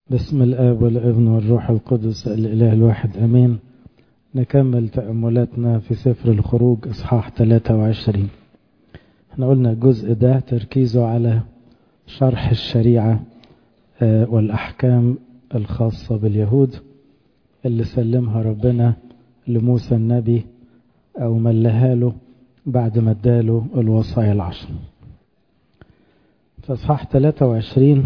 بسم الآب والابن والروح القدس الإله الواحد أمين نكمل تأملاتنا في سفر الخروج إصحاح 23 احنا قلنا الجزء ده تركيزه على شرح الشريعة والأحكام الخاصة باليهود اللي سلمها ربنا لموسى النبي أو ملها له بعد ما اداله الوصايا العشر فإصحاح 23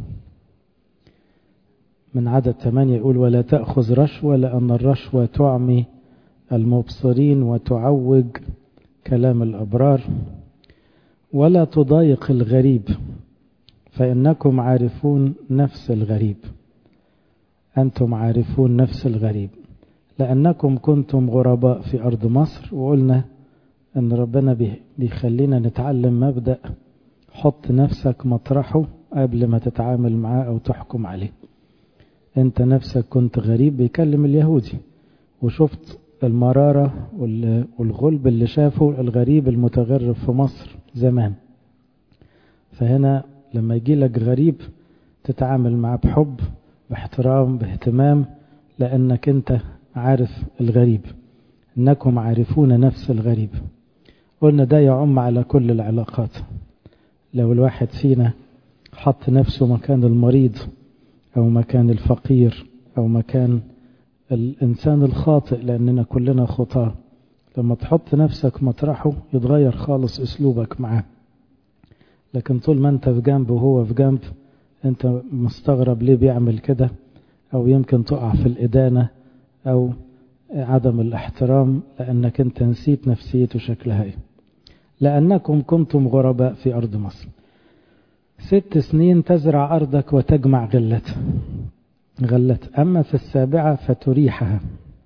من عدد 8 يقول ولا تأخذ رشوة لأن الرشوة تعمي المبصرين وتعوج كلام الأبرار ولا تضايق الغريب فإنكم عارفون نفس الغريب أنتم عارفون نفس الغريب لأنكم كنتم غرباء في أرض مصر وقلنا أن ربنا بيخلينا نتعلم مبدأ حط نفسك مطرحه قبل ما تتعامل معاه أو تحكم عليه انت نفسك كنت غريب بيكلم اليهودي وشفت المرارة والغلب اللي شافه الغريب المتغرب في مصر زمان فهنا لما يجي لك غريب تتعامل معاه بحب باحترام باهتمام لأنك انت عارف الغريب انكم عارفون نفس الغريب قلنا ده يعم على كل العلاقات لو الواحد فينا حط نفسه مكان المريض أو مكان الفقير أو مكان الإنسان الخاطئ لأننا كلنا خطاة لما تحط نفسك مطرحه يتغير خالص أسلوبك معاه لكن طول ما أنت في جنب وهو في جنب أنت مستغرب ليه بيعمل كده أو يمكن تقع في الإدانة أو عدم الاحترام لأنك أنت نسيت نفسيته شكلها إيه لأنكم كنتم غرباء في أرض مصر ست سنين تزرع أرضك وتجمع غلتها غلت أما في السابعة فتريحها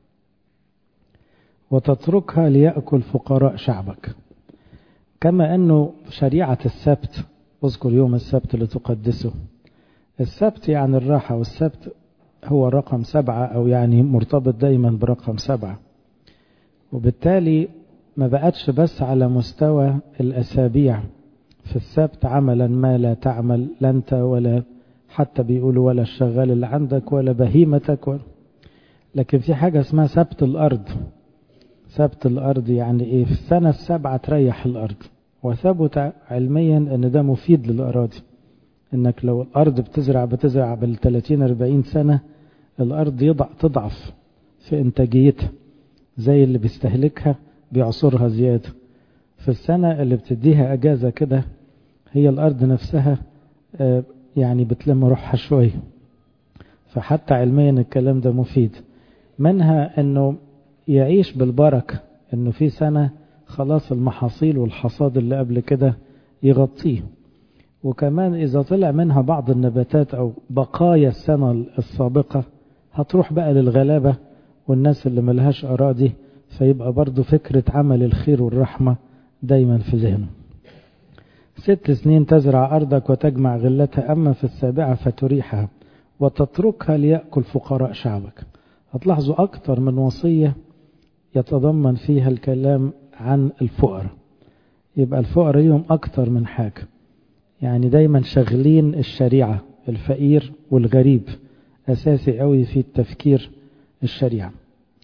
وتتركها ليأكل فقراء شعبك كما أنه شريعة السبت اذكر يوم السبت لتقدسه السبت يعني الراحة والسبت هو رقم سبعة أو يعني مرتبط دايما برقم سبعة وبالتالي ما بقتش بس على مستوى الأسابيع في السبت عملا ما لا تعمل لا انت ولا حتى بيقولوا ولا الشغال اللي عندك ولا بهيمتك ولا لكن في حاجة اسمها سبت الأرض سبت الأرض يعني إيه في السنة السابعة تريح الأرض وثبت علميا أن ده مفيد للأراضي إنك لو الأرض بتزرع بتزرع بال 30 40 سنة الأرض يضع تضعف في إنتاجيتها زي اللي بيستهلكها بيعصرها زيادة في السنة اللي بتديها أجازة كده هي الأرض نفسها يعني بتلم روحها شوية فحتى علميا الكلام ده مفيد منها أنه يعيش بالبركة أنه في سنة خلاص المحاصيل والحصاد اللي قبل كده يغطيه وكمان إذا طلع منها بعض النباتات أو بقايا السنة السابقة هتروح بقى للغلابة والناس اللي ملهاش أراضي فيبقى برضو فكرة عمل الخير والرحمة دايما في ذهنه ست سنين تزرع أرضك وتجمع غلتها أما في السابعة فتريحها وتتركها ليأكل فقراء شعبك هتلاحظوا أكثر من وصية يتضمن فيها الكلام عن الفقراء يبقى الفقراء ليهم أكثر من حاجة يعني دايما شغلين الشريعة الفقير والغريب أساسي قوي في التفكير الشريعة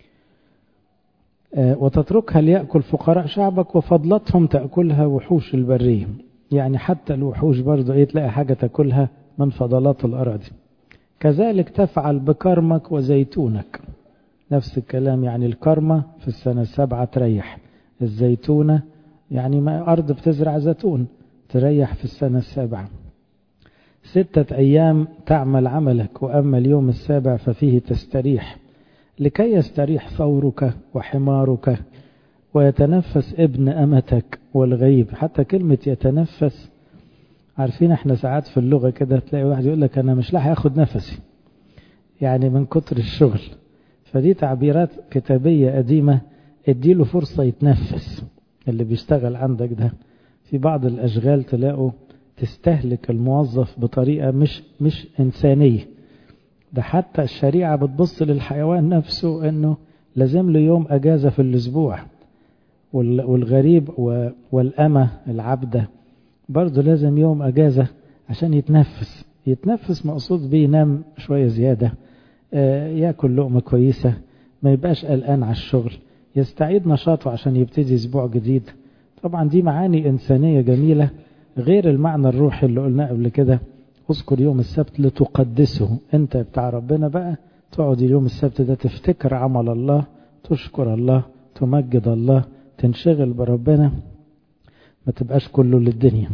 وتتركها ليأكل فقراء شعبك وفضلتهم تأكلها وحوش البرية يعني حتى الوحوش برضو ايه تلاقي حاجة تأكلها من فضلات الأراضي كذلك تفعل بكرمك وزيتونك نفس الكلام يعني الكرمة في السنة السابعة تريح الزيتونة يعني ما أرض بتزرع زيتون تريح في السنة السابعة ستة أيام تعمل عملك وأما اليوم السابع ففيه تستريح لكي يستريح ثورك وحمارك ويتنفس ابن أمتك والغيب حتى كلمة يتنفس عارفين احنا ساعات في اللغة كده تلاقي واحد يقول لك أنا مش لاحق أخد نفسي يعني من كتر الشغل فدي تعبيرات كتابية قديمة اديله فرصة يتنفس اللي بيشتغل عندك ده في بعض الأشغال تلاقوا تستهلك الموظف بطريقة مش مش إنسانية ده حتى الشريعة بتبص للحيوان نفسه انه لازم له يوم اجازة في الاسبوع والغريب والأمة العبدة برضه لازم يوم اجازة عشان يتنفس يتنفس مقصود بيه ينام شوية زيادة ياكل لقمة كويسة ما يبقاش قلقان على الشغل يستعيد نشاطه عشان يبتدي اسبوع جديد طبعا دي معاني إنسانية جميلة غير المعنى الروحي اللي قلناه قبل كده اذكر يوم السبت لتقدسه انت بتاع ربنا بقى تقعد اليوم السبت ده تفتكر عمل الله تشكر الله تمجد الله تنشغل بربنا ما تبقاش كله للدنيا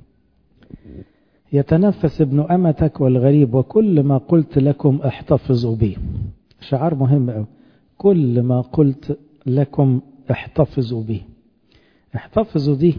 يتنفس ابن أمتك والغريب وكل ما قلت لكم احتفظوا به شعار مهم أوي كل ما قلت لكم احتفظوا به احتفظوا دي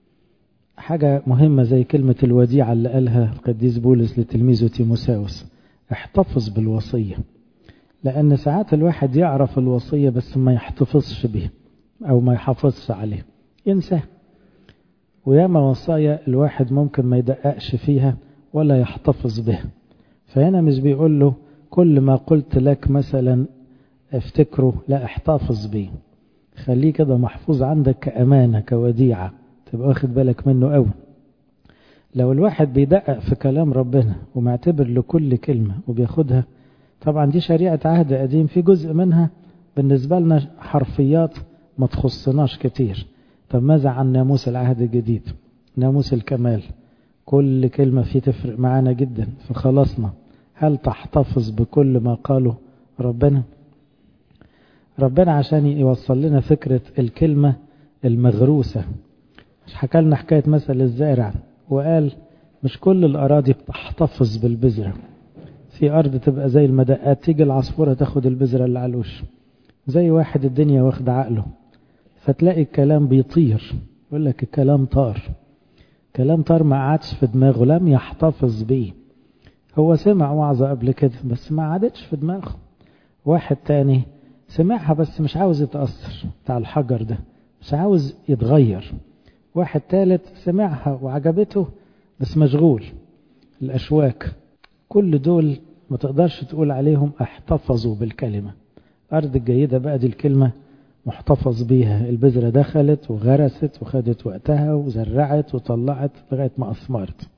حاجة مهمة زي كلمة الوديعة اللي قالها القديس بولس لتلميذه تيموساوس احتفظ بالوصية لأن ساعات الواحد يعرف الوصية بس ما يحتفظش بها أو ما يحافظش عليها ينساه وياما وصايا الواحد ممكن ما يدققش فيها ولا يحتفظ بها فهنا مش بيقول له كل ما قلت لك مثلا افتكره لا احتفظ بيه خليه كده محفوظ عندك كأمانة كوديعة تبقى واخد بالك منه قوي لو الواحد بيدقق في كلام ربنا ومعتبر لكل كلمة وبياخدها طبعا دي شريعة عهد قديم في جزء منها بالنسبة لنا حرفيات ما تخصناش كتير طب ماذا عن ناموس العهد الجديد ناموس الكمال كل كلمة فيه تفرق معانا جدا فخلصنا هل تحتفظ بكل ما قاله ربنا ربنا عشان يوصل لنا فكرة الكلمة المغروسة حكى لنا حكاية مثل الزارع وقال مش كل الأراضي بتحتفظ بالبذرة في أرض تبقى زي المدقات تيجي العصفورة تاخد البذرة اللي على الوش زي واحد الدنيا واخد عقله فتلاقي الكلام بيطير يقول لك الكلام طار كلام طار ما قعدش في دماغه لم يحتفظ بيه هو سمع وعظة قبل كده بس ما عادتش في دماغه واحد تاني سمعها بس مش عاوز يتأثر بتاع الحجر ده مش عاوز يتغير واحد تالت سمعها وعجبته بس مشغول الأشواك كل دول ما تقدرش تقول عليهم احتفظوا بالكلمة الأرض الجيدة بقى دي الكلمة محتفظ بيها البذرة دخلت وغرست وخدت وقتها وزرعت وطلعت لغاية ما أثمرت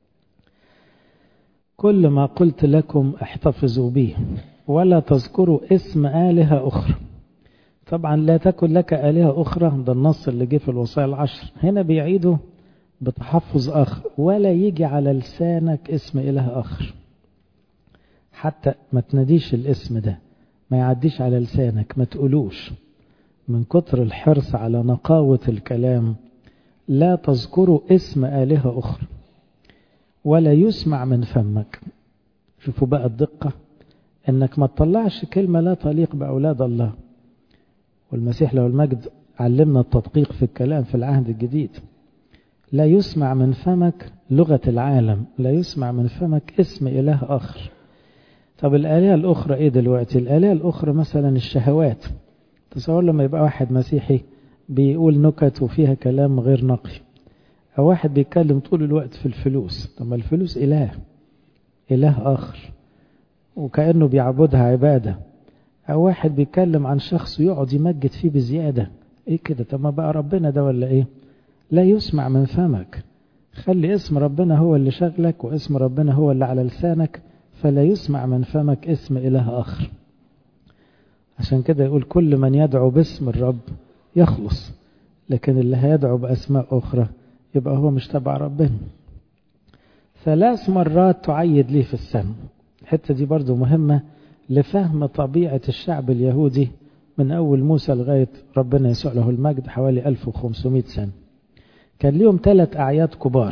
كل ما قلت لكم احتفظوا به ولا تذكروا اسم آلهة أخرى طبعا لا تكن لك آلهة أخرى ده النص اللي جه في الوصايا العشر هنا بيعيدوا بتحفظ آخر ولا يجي على لسانك اسم إله آخر حتى ما تناديش الاسم ده ما يعديش على لسانك ما تقولوش من كتر الحرص على نقاوة الكلام لا تذكروا اسم آلهة أخرى ولا يسمع من فمك شوفوا بقى الدقة انك ما تطلعش كلمة لا تليق بأولاد الله والمسيح له المجد علمنا التدقيق في الكلام في العهد الجديد لا يسمع من فمك لغة العالم لا يسمع من فمك اسم إله آخر طب الآلهة الأخرى إيه دلوقتي الآلهة الأخرى مثلا الشهوات تصور لما يبقى واحد مسيحي بيقول نكت وفيها كلام غير نقي أو واحد بيتكلم طول الوقت في الفلوس طب ما الفلوس إله إله آخر وكأنه بيعبدها عبادة أو واحد بيتكلم عن شخص ويقعد يمجد فيه بزيادة إيه كده طب ما بقى ربنا ده ولا إيه لا يسمع من فمك خلي اسم ربنا هو اللي شغلك واسم ربنا هو اللي على لسانك فلا يسمع من فمك اسم إله آخر عشان كده يقول كل من يدعو باسم الرب يخلص لكن اللي هيدعو بأسماء أخرى يبقى هو مش تبع ربنا ثلاث مرات تعيد ليه في السماء الحتة دي برضو مهمة لفهم طبيعة الشعب اليهودي من أول موسى لغاية ربنا يسوع له المجد حوالي 1500 سنة كان ليهم ثلاث أعياد كبار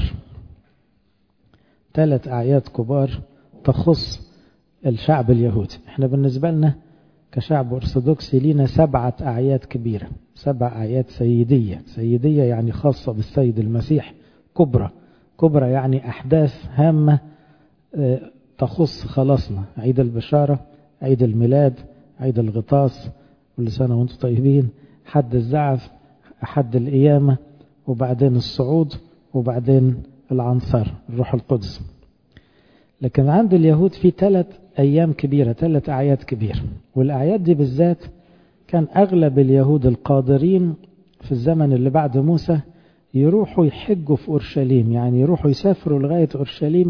ثلاث أعياد كبار تخص الشعب اليهودي احنا بالنسبة لنا كشعب أرثوذكسي لينا سبعة أعياد كبيرة سبع أعياد سيدية سيدية يعني خاصة بالسيد المسيح كبرى كبرى يعني أحداث هامة تخص خلاصنا عيد البشارة عيد الميلاد عيد الغطاس كل سنة وانتم طيبين حد الزعف حد القيامة وبعدين الصعود وبعدين العنصر الروح القدس لكن عند اليهود في ثلاث أيام كبيرة ثلاث أعياد كبيرة والأعياد دي بالذات كان أغلب اليهود القادرين في الزمن اللي بعد موسى يروحوا يحجوا في أورشليم يعني يروحوا يسافروا لغاية أورشليم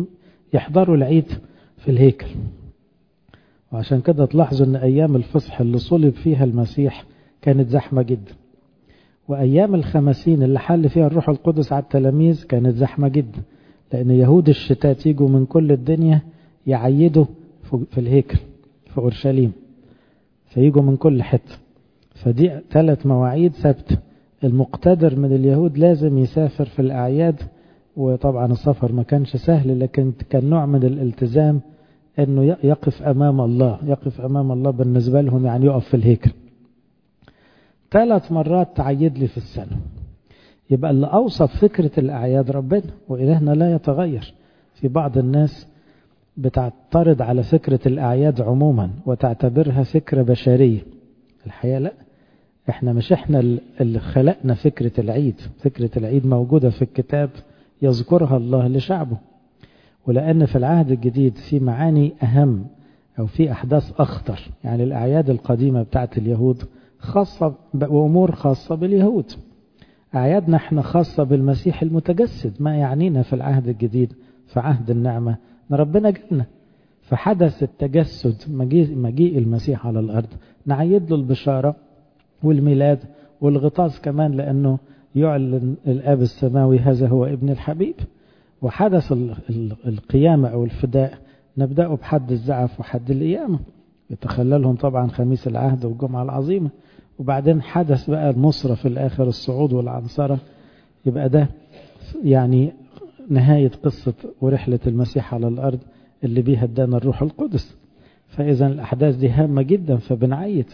يحضروا العيد في الهيكل وعشان كده تلاحظوا ان ايام الفصح اللي صلب فيها المسيح كانت زحمة جدا وايام الخمسين اللي حل فيها الروح القدس على التلاميذ كانت زحمة جدا لان يهود الشتات يجوا من كل الدنيا يعيدوا في الهيكل في اورشليم فيجوا من كل حته فدي ثلاث مواعيد ثابته المقتدر من اليهود لازم يسافر في الاعياد وطبعا السفر ما كانش سهل لكن كان نوع من الالتزام انه يقف امام الله يقف امام الله بالنسبه لهم يعني يقف في الهيكل ثلاث مرات تعيد لي في السنه يبقى اللي اوصف فكره الاعياد ربنا والهنا لا يتغير في بعض الناس بتعترض على فكره الاعياد عموما وتعتبرها فكره بشريه الحقيقه لا احنا مش احنا اللي خلقنا فكره العيد فكره العيد موجوده في الكتاب يذكرها الله لشعبه ولأن في العهد الجديد في معاني أهم أو في أحداث أخطر يعني الأعياد القديمة بتاعت اليهود خاصة بأمور خاصة باليهود أعيادنا احنا خاصة بالمسيح المتجسد ما يعنينا في العهد الجديد في عهد النعمة ان ربنا جالنا فحدث التجسد مجيء, مجيء المسيح على الأرض نعيد له البشارة والميلاد والغطاس كمان لأنه يعلن الآب السماوي هذا هو ابن الحبيب وحدث القيامة أو الفداء نبدأ بحد الزعف وحد القيامة يتخللهم طبعا خميس العهد والجمعة العظيمة وبعدين حدث بقى النصرة في الآخر الصعود والعنصرة يبقى ده يعني نهاية قصة ورحلة المسيح على الأرض اللي بيها ادانا الروح القدس فإذا الأحداث دي هامة جدا فبنعيد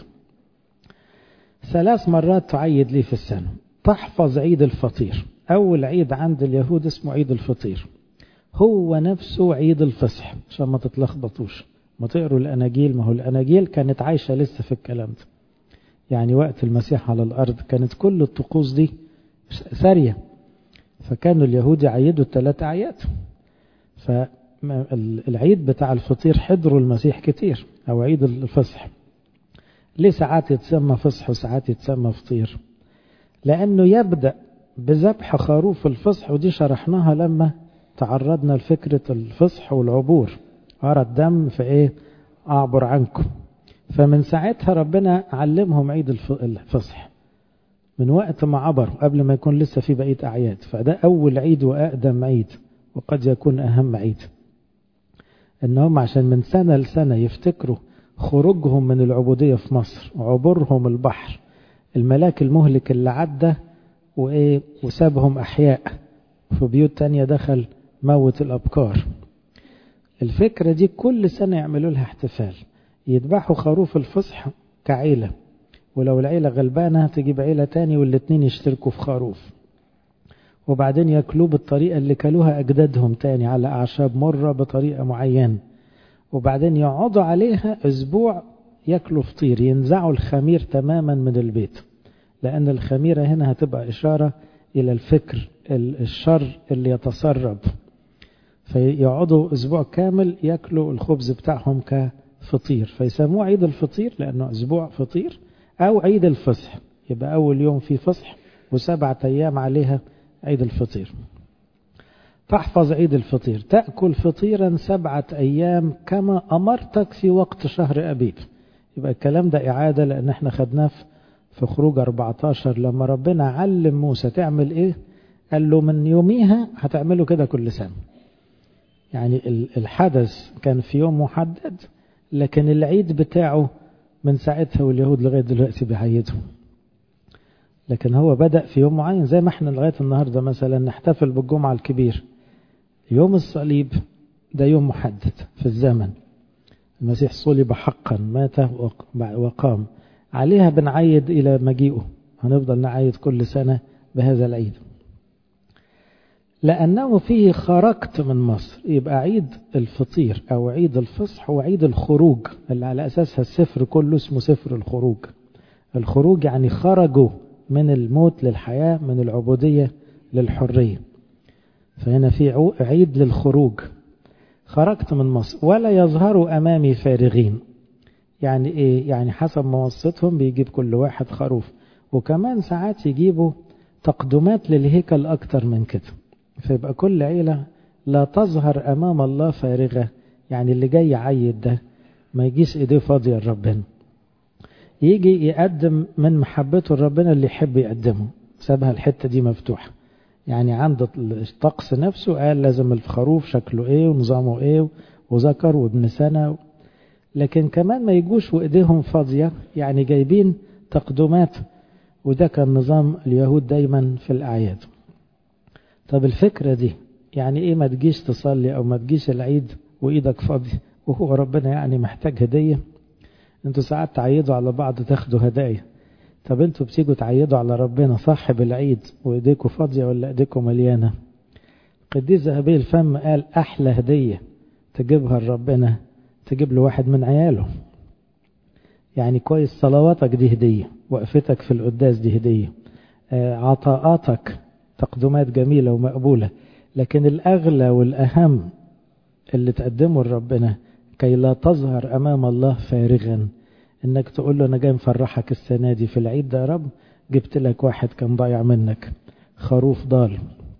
ثلاث مرات تعيد لي في السنة تحفظ عيد الفطير أول عيد عند اليهود اسمه عيد الفطير هو نفسه عيد الفصح عشان ما تتلخبطوش ما تقروا الأناجيل ما هو الأناجيل كانت عايشة لسه في الكلام ده يعني وقت المسيح على الأرض كانت كل الطقوس دي سارية فكانوا اليهود يعيدوا الثلاث أعياد فالعيد بتاع الفطير حضروا المسيح كتير أو عيد الفصح ليه ساعات يتسمى فصح وساعات يتسمى فطير لأنه يبدأ بذبح خروف الفصح ودي شرحناها لما تعرضنا لفكرة الفصح والعبور أرى الدم في إيه أعبر عنكم فمن ساعتها ربنا علمهم عيد الفصح من وقت ما عبروا قبل ما يكون لسه في بقية أعياد فده أول عيد وأقدم عيد وقد يكون أهم عيد إنهم عشان من سنة لسنة يفتكروا خروجهم من العبودية في مصر وعبورهم البحر الملاك المهلك اللي عدى وإيه وسابهم أحياء في بيوت تانية دخل موت الأبكار الفكرة دي كل سنة يعملوا لها احتفال يذبحوا خروف الفصح كعيلة ولو العيلة غلبانة تجيب عيلة تاني والاتنين يشتركوا في خروف وبعدين ياكلوه بالطريقة اللي كلوها أجدادهم تاني على أعشاب مرة بطريقة معينة وبعدين يقعدوا عليها أسبوع ياكلوا فطير ينزعوا الخمير تماما من البيت لأن الخميرة هنا هتبقى إشارة إلى الفكر الشر اللي يتسرب فيقعدوا أسبوع كامل ياكلوا الخبز بتاعهم كفطير فيسموه عيد الفطير لأنه أسبوع فطير أو عيد الفصح يبقى أول يوم في فصح وسبعة أيام عليها عيد الفطير تحفظ عيد الفطير تأكل فطيرا سبعة أيام كما أمرتك في وقت شهر أبيب يبقى الكلام ده إعادة لأن احنا خدناه في خروج 14 لما ربنا علم موسى تعمل إيه قال له من يوميها هتعمله كده كل سنة يعني الحدث كان في يوم محدد لكن العيد بتاعه من ساعتها واليهود لغاية دلوقتي بيعيدوا لكن هو بدأ في يوم معين زي ما احنا لغاية النهاردة مثلا نحتفل بالجمعة الكبير يوم الصليب ده يوم محدد في الزمن المسيح صلب حقا مات وقام عليها بنعيد إلى مجيئه هنفضل نعيد كل سنة بهذا العيد لأنه فيه خرجت من مصر يبقى عيد الفطير أو عيد الفصح هو عيد الخروج اللي على أساسها السفر كله اسمه سفر الخروج الخروج يعني خرجوا من الموت للحياة من العبودية للحرية فهنا في عيد للخروج خرجت من مصر ولا يظهروا أمامي فارغين يعني إيه يعني حسب موسطهم بيجيب كل واحد خروف وكمان ساعات يجيبوا تقدمات للهيكل أكتر من كده فيبقى كل عيلة لا تظهر أمام الله فارغة يعني اللي جاي يعيد ده ما يجيش إيديه فاضية لربنا يجي يقدم من محبته لربنا اللي يحب يقدمه سابها الحتة دي مفتوحة يعني عند الطقس نفسه قال لازم الخروف شكله ايه ونظامه ايه وذكر وابن سنة لكن كمان ما يجوش وايديهم فاضية يعني جايبين تقدمات وده كان نظام اليهود دايما في الأعياد طب الفكرة دي يعني ايه ما تجيش تصلي او ما تجيش العيد وايدك فاضية وهو ربنا يعني محتاج هدية انتوا ساعات تعيدوا على بعض تاخدوا هدايا طب انتوا بتيجوا تعيدوا على ربنا صاحب العيد وايديكوا فاضية ولا ايديكوا مليانة قديس ذهبي الفم قال احلى هدية تجيبها لربنا تجيب له واحد من عياله يعني كويس صلواتك دي هدية وقفتك في القداس دي هدية عطاءاتك تقدمات جميلة ومقبولة لكن الأغلى والأهم اللي تقدمه لربنا كي لا تظهر أمام الله فارغا إنك تقول له أنا جاي مفرحك السنة دي في العيد ده يا رب جبت لك واحد كان ضايع منك خروف ضال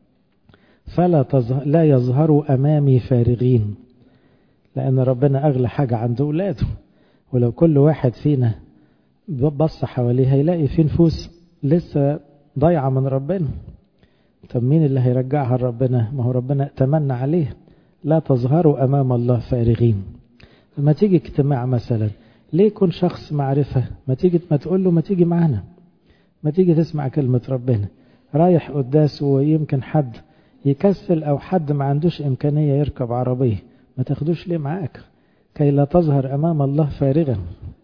فلا تظهر لا يظهروا أمامي فارغين لأن ربنا أغلى حاجة عند أولاده ولو كل واحد فينا بص حواليه هيلاقي في نفوس لسه ضايعة من ربنا طب مين اللي هيرجعها لربنا ما هو ربنا اتمنى عليه لا تظهروا أمام الله فارغين لما تيجي اجتماع مثلا ليه يكون شخص معرفة ما تيجي ما تقول له ما تيجي معانا ما تيجي تسمع كلمة ربنا رايح قداس ويمكن حد يكسل أو حد ما عندوش إمكانية يركب عربية ما تاخدوش ليه معاك كي لا تظهر أمام الله فارغا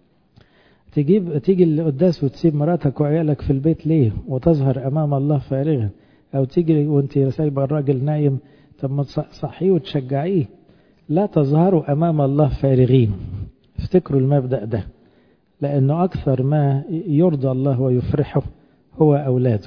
تجيب تيجي القداس وتسيب مراتك وعيالك في البيت ليه وتظهر أمام الله فارغا أو تيجي وانت سايبه الراجل نايم طب ما تصحيه وتشجعيه لا تظهروا أمام الله فارغين افتكروا المبدأ ده لأنه أكثر ما يرضى الله ويفرحه هو أولاده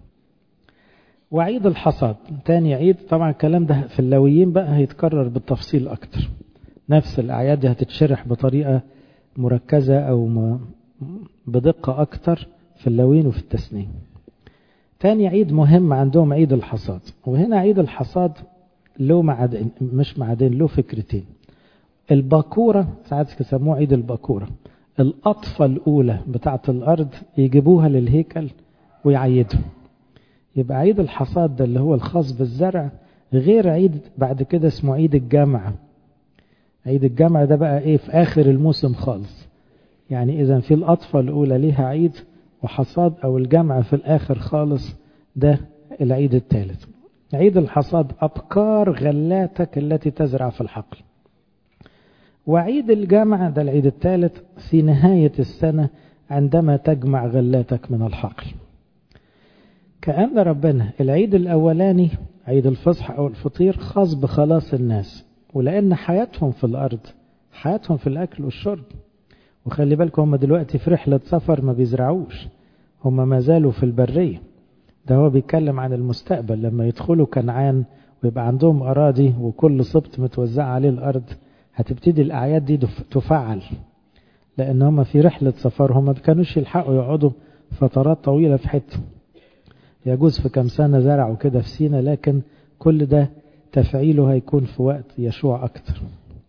وعيد الحصاد تاني عيد طبعا الكلام ده في اللويين بقى هيتكرر بالتفصيل أكتر نفس الأعياد دي هتتشرح بطريقة مركزة أو بدقة أكتر في اللوين وفي التسنيم تاني عيد مهم عندهم عيد الحصاد وهنا عيد الحصاد له معدن مش معدن له فكرتين الباكورة ساعات يسموه عيد الباكورة القطفة الأولى بتاعة الأرض يجيبوها للهيكل ويعيدوا يبقى عيد الحصاد ده اللي هو الخاص بالزرع غير عيد بعد كده اسمه عيد الجمع عيد الجمع ده بقى ايه في آخر الموسم خالص يعني إذا في القطفة الأولى ليها عيد وحصاد أو الجمع في الآخر خالص ده العيد الثالث عيد الحصاد أبكار غلاتك التي تزرع في الحقل وعيد الجمع ده العيد الثالث في نهاية السنة عندما تجمع غلاتك من الحقل كأن ربنا العيد الأولاني عيد الفصح أو الفطير خاص بخلاص الناس ولأن حياتهم في الأرض حياتهم في الأكل والشرب وخلي بالكم هم دلوقتي في رحلة سفر ما بيزرعوش هم ما زالوا في البرية ده هو بيتكلم عن المستقبل لما يدخلوا كنعان ويبقى عندهم أراضي وكل سبط متوزع عليه الأرض هتبتدي الأعياد دي تفعل لأن هم في رحلة سفر هم ما كانوش يلحقوا يقعدوا فترات طويلة في حتة يجوز في كم سنة زرعوا كده في سينا لكن كل ده تفعيله هيكون في وقت يشوع أكتر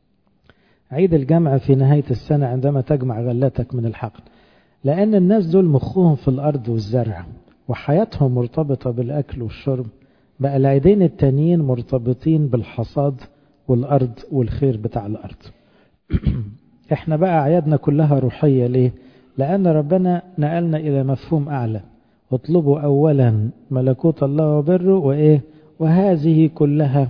عيد الجمع في نهاية السنة عندما تجمع غلاتك من الحقل لأن الناس دول مخهم في الأرض والزرع وحياتهم مرتبطة بالأكل والشرب بقى العيدين التانيين مرتبطين بالحصاد والأرض والخير بتاع الأرض احنا بقى أعيادنا كلها روحية ليه؟ لأن ربنا نقلنا إلى مفهوم أعلى اطلبوا أولا ملكوت الله وبره وإيه وهذه كلها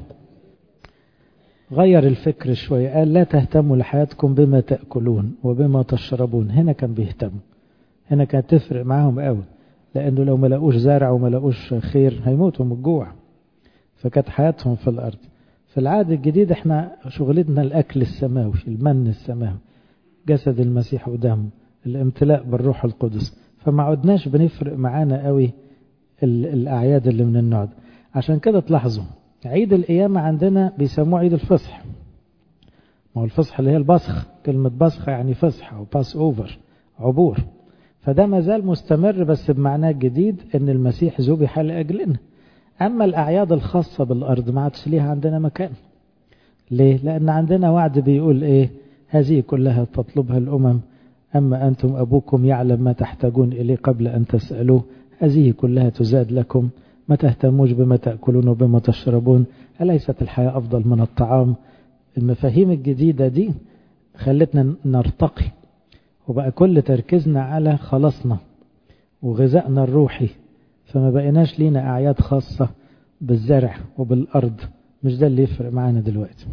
غير الفكر شوية قال لا تهتموا لحياتكم بما تأكلون وبما تشربون هنا كان بيهتموا هنا كانت تفرق معاهم قوي لأنه لو ما لقوش زرع وما لقوش خير هيموتوا من الجوع فكانت حياتهم في الأرض في العهد الجديد احنا شغلتنا الأكل السماوي المن السماوي جسد المسيح ودمه الامتلاء بالروح القدس فما عدناش بنفرق معانا قوي الأعياد اللي من النوع ده عشان كده تلاحظوا عيد القيامة عندنا بيسموه عيد الفصح ما هو الفصح اللي هي البصخ كلمة بصخ يعني فصح أو باس أوفر عبور فده ما زال مستمر بس بمعناه الجديد ان المسيح ذبح لأجلنا أما الأعياد الخاصة بالأرض ما عادش ليها عندنا مكان ليه؟ لأن عندنا وعد بيقول إيه هذه كلها تطلبها الأمم أما أنتم أبوكم يعلم ما تحتاجون إليه قبل أن تسألوه هذه كلها تزاد لكم ما تهتموش بما تأكلون وبما تشربون أليست الحياة أفضل من الطعام المفاهيم الجديدة دي خلتنا نرتقي وبقى كل تركيزنا على خلاصنا وغذائنا الروحي فما بقيناش لينا أعياد خاصة بالزرع وبالأرض مش ده اللي يفرق معانا دلوقتي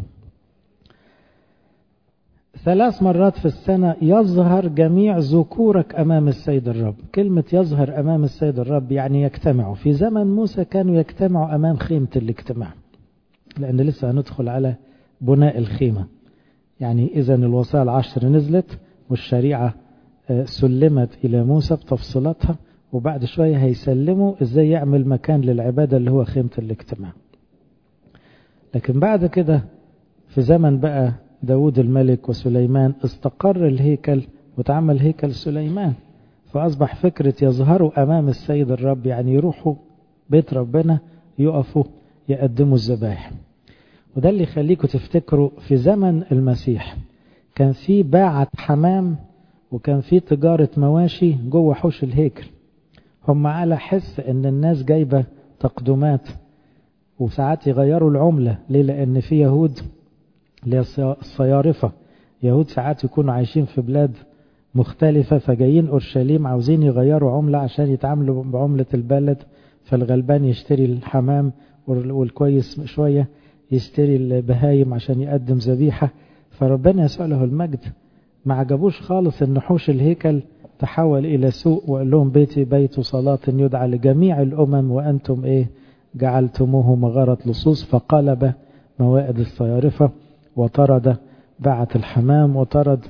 ثلاث مرات في السنة يظهر جميع ذكورك أمام السيد الرب كلمة يظهر أمام السيد الرب يعني يجتمعوا في زمن موسى كانوا يجتمعوا أمام خيمة الاجتماع لأن لسه هندخل على بناء الخيمة يعني إذا الوصايا العشر نزلت والشريعة سلمت إلى موسى بتفصيلاتها وبعد شوية هيسلموا إزاي يعمل مكان للعبادة اللي هو خيمة الاجتماع لكن بعد كده في زمن بقى داود الملك وسليمان استقر الهيكل وتعمل هيكل سليمان فأصبح فكرة يظهروا أمام السيد الرب يعني يروحوا بيت ربنا يقفوا يقدموا الذبائح وده اللي يخليكم تفتكروا في زمن المسيح كان في باعة حمام وكان في تجارة مواشي جوه حوش الهيكل هم على حس ان الناس جايبة تقدمات وساعات يغيروا العملة ليه لان في يهود الصيارفة يهود ساعات يكونوا عايشين في بلاد مختلفة فجايين أورشليم عاوزين يغيروا عملة عشان يتعاملوا بعملة البلد فالغلبان يشتري الحمام والكويس شوية يشتري البهايم عشان يقدم ذبيحة فربنا يسوع له المجد ما عجبوش خالص ان حوش الهيكل تحول الى سوق وقال لهم بيتي بيت صلاة يدعى لجميع الامم وانتم ايه جعلتموه مغارة لصوص فقلب موائد الصيارفة وطرد باعة الحمام وطرد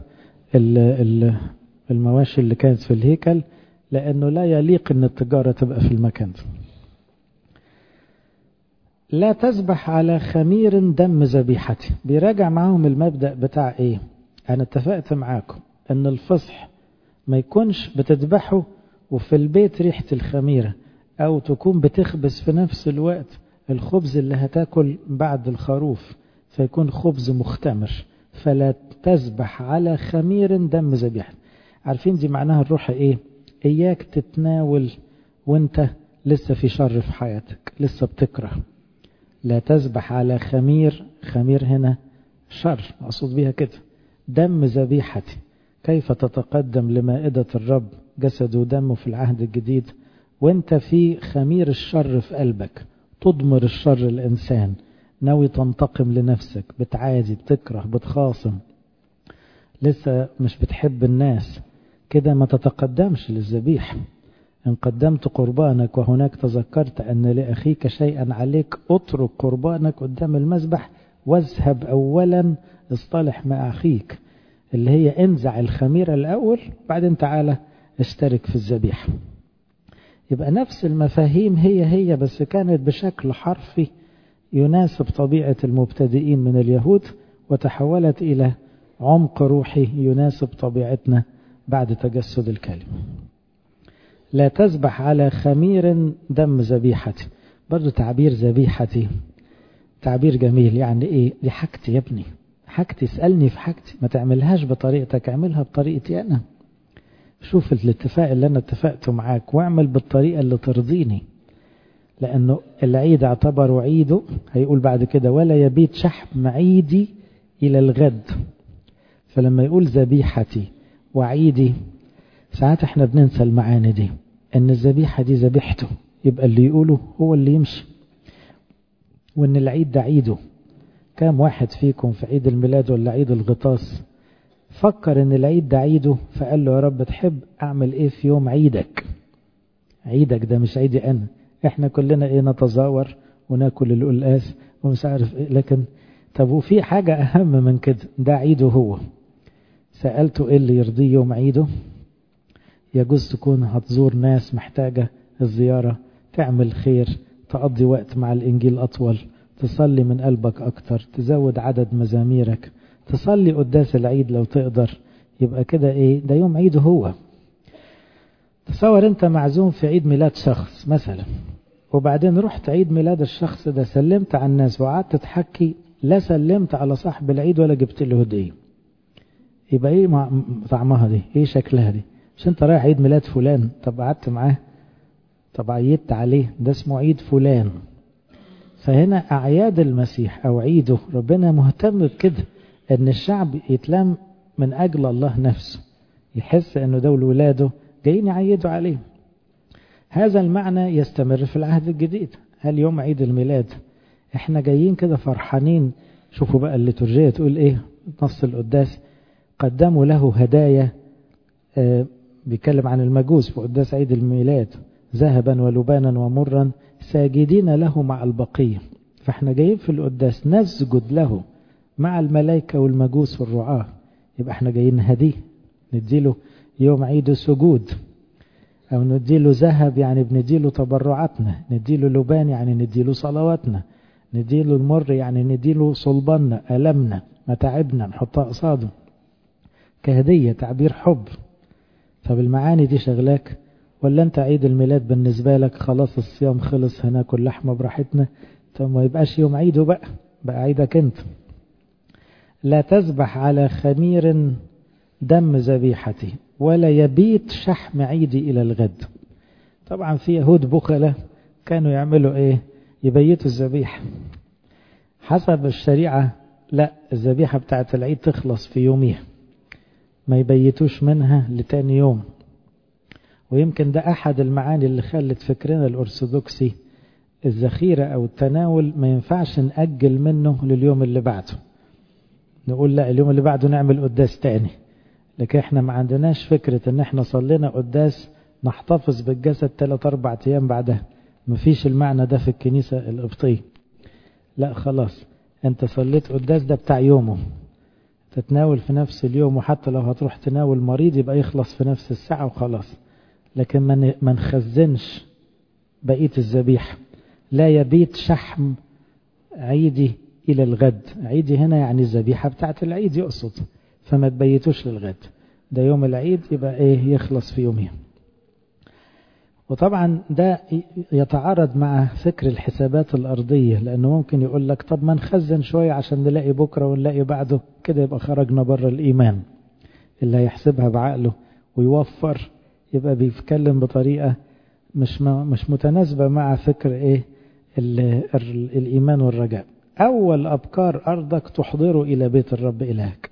المواشي اللي كانت في الهيكل لانه لا يليق ان التجارة تبقى في المكان ده لا تذبح على خمير دم ذبيحتي بيراجع معاهم المبدأ بتاع ايه انا اتفقت معاكم ان الفصح ما يكونش بتذبحه وفي البيت ريحة الخميرة او تكون بتخبز في نفس الوقت الخبز اللي هتاكل بعد الخروف فيكون خبز مختمر فلا تذبح على خمير دم ذبيحة عارفين دي معناها الروح ايه اياك تتناول وانت لسه في شر في حياتك لسه بتكره لا تذبح على خمير خمير هنا شر أقصد بها كده دم ذبيحتي كيف تتقدم لمائدة الرب جسد ودمه في العهد الجديد وانت في خمير الشر في قلبك تضمر الشر الإنسان ناوي تنتقم لنفسك بتعادي بتكره بتخاصم لسه مش بتحب الناس كده ما تتقدمش للذبيح إن قدمت قربانك وهناك تذكرت أن لأخيك شيئا عليك اترك قربانك قدام المذبح واذهب أولا اصطلح مع أخيك اللي هي انزع الخميرة الأول بعدين تعالى اشترك في الذبيحة يبقى نفس المفاهيم هي هي بس كانت بشكل حرفي يناسب طبيعة المبتدئين من اليهود وتحولت إلى عمق روحي يناسب طبيعتنا بعد تجسد الكلمة لا تذبح على خمير دم ذبيحتي برضو تعبير ذبيحتي تعبير جميل يعني ايه دي حاجتي يا ابني حاجتي اسألني في حاجتي ما تعملهاش بطريقتك اعملها بطريقتي انا شوف الاتفاق اللي انا اتفقته معاك واعمل بالطريقة اللي ترضيني لانه العيد اعتبروا عيده هيقول بعد كده ولا يبيت شحم عيدي الى الغد فلما يقول ذبيحتي وعيدي ساعات احنا بننسى المعاني دي ان الذبيحة دي ذبيحته يبقى اللي يقوله هو اللي يمشي وان العيد ده عيده كام واحد فيكم في عيد الميلاد ولا عيد الغطاس فكر ان العيد ده عيده فقال له يا رب تحب اعمل ايه في يوم عيدك عيدك ده مش عيدي انا احنا كلنا ايه نتزاور وناكل القلقاس ومش عارف ايه لكن طب وفي حاجة اهم من كده ده عيده هو سألته ايه اللي يرضيه يوم عيده يجوز تكون هتزور ناس محتاجة الزيارة تعمل خير تقضي وقت مع الإنجيل أطول تصلي من قلبك أكتر تزود عدد مزاميرك تصلي قداس العيد لو تقدر يبقى كده إيه ده يوم عيده هو تصور أنت معزوم في عيد ميلاد شخص مثلا وبعدين رحت عيد ميلاد الشخص ده سلمت على الناس وقعدت تحكي لا سلمت على صاحب العيد ولا جبت له هديه يبقى ايه طعمها دي ايه شكلها دي مش انت رايح عيد ميلاد فلان طب قعدت معاه طب عيدت عليه ده اسمه عيد فلان فهنا اعياد المسيح او عيده ربنا مهتم بكده ان الشعب يتلم من اجل الله نفسه يحس انه دول ولاده جايين يعيدوا عليه هذا المعنى يستمر في العهد الجديد هل يوم عيد الميلاد احنا جايين كده فرحانين شوفوا بقى الليتورجية تقول ايه نص القداس قدموا له هدايا آه بيتكلم عن المجوس في قداس عيد الميلاد ذهبا ولبانا ومرا ساجدين له مع البقية فاحنا جايين في القداس نسجد له مع الملائكة والمجوس والرعاة يبقى احنا جايين نهديه نديله يوم عيد سجود أو نديله ذهب يعني بنديله تبرعاتنا نديله لبان يعني نديله صلواتنا نديله المر يعني نديله صلبنا ألمنا متاعبنا نحطها قصاده كهدية تعبير حب طب المعاني دي شغلاك ولا انت عيد الميلاد بالنسبة لك خلاص الصيام خلص هناكل لحمة براحتنا طب ما يبقاش يوم عيده بقى بقى عيدك انت لا تذبح على خمير دم ذبيحتي ولا يبيت شحم عيدي إلى الغد طبعا في يهود بخلة كانوا يعملوا ايه يبيتوا الذبيحة حسب الشريعة لا الذبيحة بتاعت العيد تخلص في يوميها ما يبيتوش منها لتاني يوم ويمكن ده أحد المعاني اللي خلت فكرنا الأرثوذكسي الذخيرة أو التناول ما ينفعش نأجل منه لليوم اللي بعده نقول لا اليوم اللي بعده نعمل قداس تاني لكن احنا ما عندناش فكرة ان احنا صلينا قداس نحتفظ بالجسد ثلاث اربع ايام بعدها مفيش المعنى ده في الكنيسة القبطية لا خلاص انت صليت قداس ده بتاع يومه تتناول في نفس اليوم وحتى لو هتروح تناول مريض يبقى يخلص في نفس الساعة وخلاص لكن ما نخزنش بقية الذبيحة لا يبيت شحم عيدي إلى الغد عيدي هنا يعني الذبيحة بتاعت العيد يقصد فما تبيتوش للغد ده يوم العيد يبقى ايه يخلص في يومين وطبعا ده يتعارض مع فكر الحسابات الأرضية لأنه ممكن يقول لك طب ما نخزن شوية عشان نلاقي بكرة ونلاقي بعده كده يبقى خرجنا بره الإيمان اللي هيحسبها بعقله ويوفر يبقى بيتكلم بطريقة مش مش متناسبة مع فكر ايه الإيمان والرجاء أول أبكار أرضك تحضره إلى بيت الرب إلهك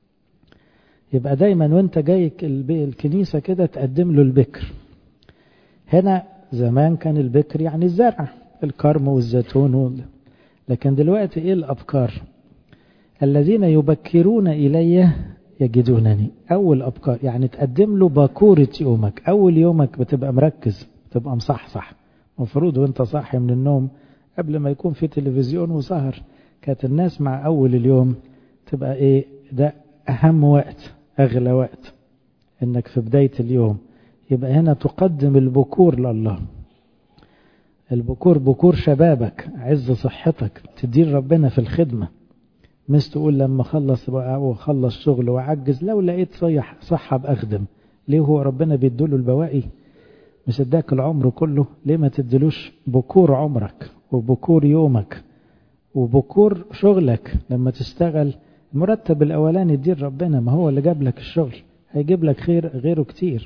يبقى دايما وانت جاي الكنيسة كده تقدم له البكر هنا زمان كان البكر يعني الزرع الكرم والزيتون وال... لكن دلوقتي ايه الأبكار الذين يبكرون إلي يجدونني أول أبكار يعني تقدم له باكورة يومك أول يومك بتبقى مركز بتبقى مصحصح مفروض وانت صاحي من النوم قبل ما يكون في تلفزيون وسهر كانت الناس مع أول اليوم تبقى ايه ده أهم وقت أغلى وقت إنك في بداية اليوم يبقى هنا تقدم البكور لله البكور بكور شبابك عز صحتك تدير ربنا في الخدمة مش تقول لما خلص وخلص شغل وعجز لو لقيت صيح صحة بأخدم ليه هو ربنا بيدوله البواقي مش اداك العمر كله ليه ما تدلوش بكور عمرك وبكور يومك وبكور شغلك لما تشتغل المرتب الأولاني يدير ربنا ما هو اللي جاب لك الشغل هيجيب لك خير غيره كتير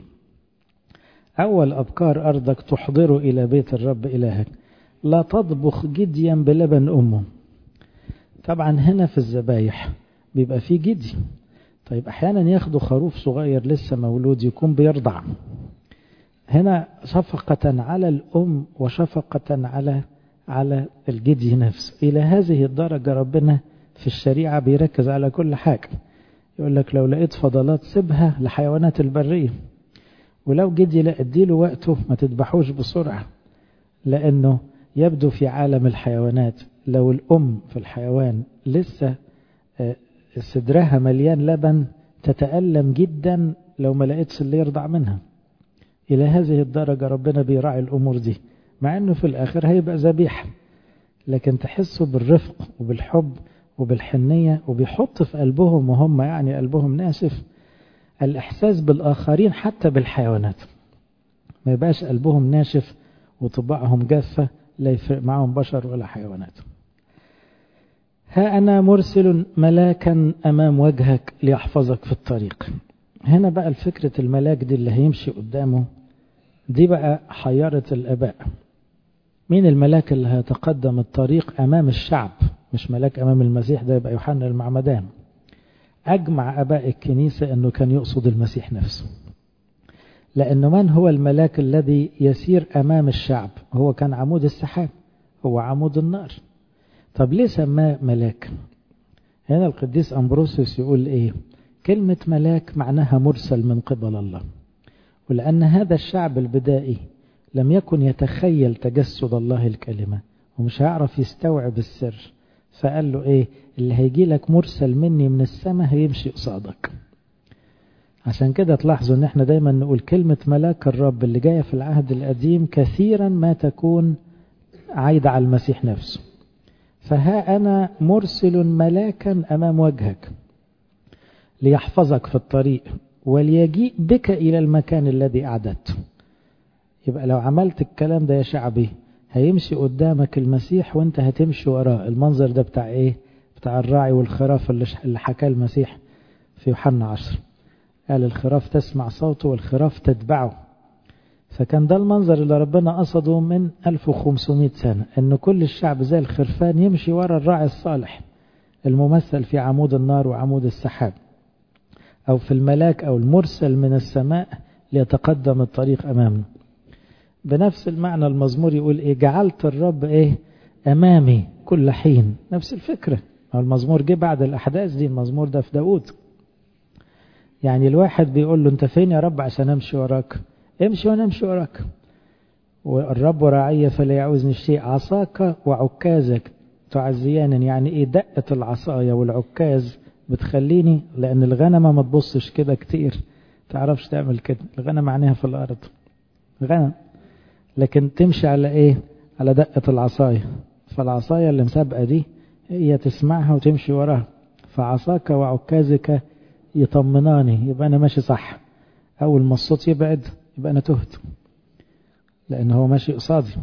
أول أبكار أرضك تحضر إلى بيت الرب إلهك لا تطبخ جديا بلبن أمه طبعا هنا في الذبايح بيبقى فيه جدي طيب أحيانا ياخدوا خروف صغير لسه مولود يكون بيرضع هنا شفقة على الأم وشفقة على على الجدي نفسه إلى هذه الدرجة ربنا في الشريعة بيركز على كل حاجة يقول لك لو لقيت فضلات سيبها لحيوانات البرية ولو جدي لا اديله وقته ما تذبحوش بسرعة لأنه يبدو في عالم الحيوانات لو الأم في الحيوان لسه صدرها مليان لبن تتألم جدا لو ما لقيتش اللي يرضع منها إلى هذه الدرجة ربنا بيراعي الأمور دي مع أنه في الآخر هيبقى ذبيحة لكن تحسوا بالرفق وبالحب وبالحنية وبيحط في قلبهم وهم يعني قلبهم ناشف الإحساس بالآخرين حتى بالحيوانات ما يبقاش قلبهم ناشف وطباعهم جافة لا يفرق معهم بشر ولا حيوانات ها أنا مرسل ملاكا أمام وجهك ليحفظك في الطريق هنا بقى الفكرة الملاك دي اللي هيمشي قدامه دي بقى حيرة الآباء مين الملاك اللي هيتقدم الطريق أمام الشعب مش ملاك أمام المسيح ده يبقى يوحنا المعمدان أجمع أباء الكنيسة أنه كان يقصد المسيح نفسه لأنه من هو الملاك الذي يسير أمام الشعب هو كان عمود السحاب هو عمود النار طب ليه سماه ملاك هنا القديس أمبروسيوس يقول إيه كلمة ملاك معناها مرسل من قبل الله ولأن هذا الشعب البدائي لم يكن يتخيل تجسد الله الكلمة ومش هيعرف يستوعب السر فقال له ايه اللي هيجي لك مرسل مني من السماء هيمشي قصادك عشان كده تلاحظوا ان احنا دايما نقول كلمة ملاك الرب اللي جاية في العهد القديم كثيرا ما تكون عايدة على المسيح نفسه فها أنا مرسل ملاكا أمام وجهك ليحفظك في الطريق وليجيء بك إلى المكان الذي أعددته يبقى لو عملت الكلام ده يا شعبي هيمشي قدامك المسيح وانت هتمشي وراه المنظر ده بتاع ايه بتاع الراعي والخراف اللي حكاه المسيح في يوحنا عشر قال الخراف تسمع صوته والخراف تتبعه فكان ده المنظر اللي ربنا قصده من 1500 سنة ان كل الشعب زي الخرفان يمشي ورا الراعي الصالح الممثل في عمود النار وعمود السحاب او في الملاك او المرسل من السماء ليتقدم الطريق امامنا بنفس المعنى المزمور يقول ايه جعلت الرب ايه امامي كل حين نفس الفكرة المزمور جه بعد الاحداث دي المزمور ده في داود يعني الواحد بيقول له انت فين يا رب عشان امشي وراك امشي وانا امشي وراك والرب راعي فلا يعوزني الشيء عصاك وعكازك تعزيان يعني ايه دقة العصاية والعكاز بتخليني لان الغنمة ما تبصش كده كتير تعرفش تعمل كده الغنم عينيها في الارض غنم لكن تمشي على ايه على دقة العصاية فالعصاية اللي مسابقة دي هي تسمعها وتمشي وراها فعصاك وعكازك يطمناني يبقى انا ماشي صح اول ما الصوت يبعد يبقى انا تهت لان هو ماشي قصادي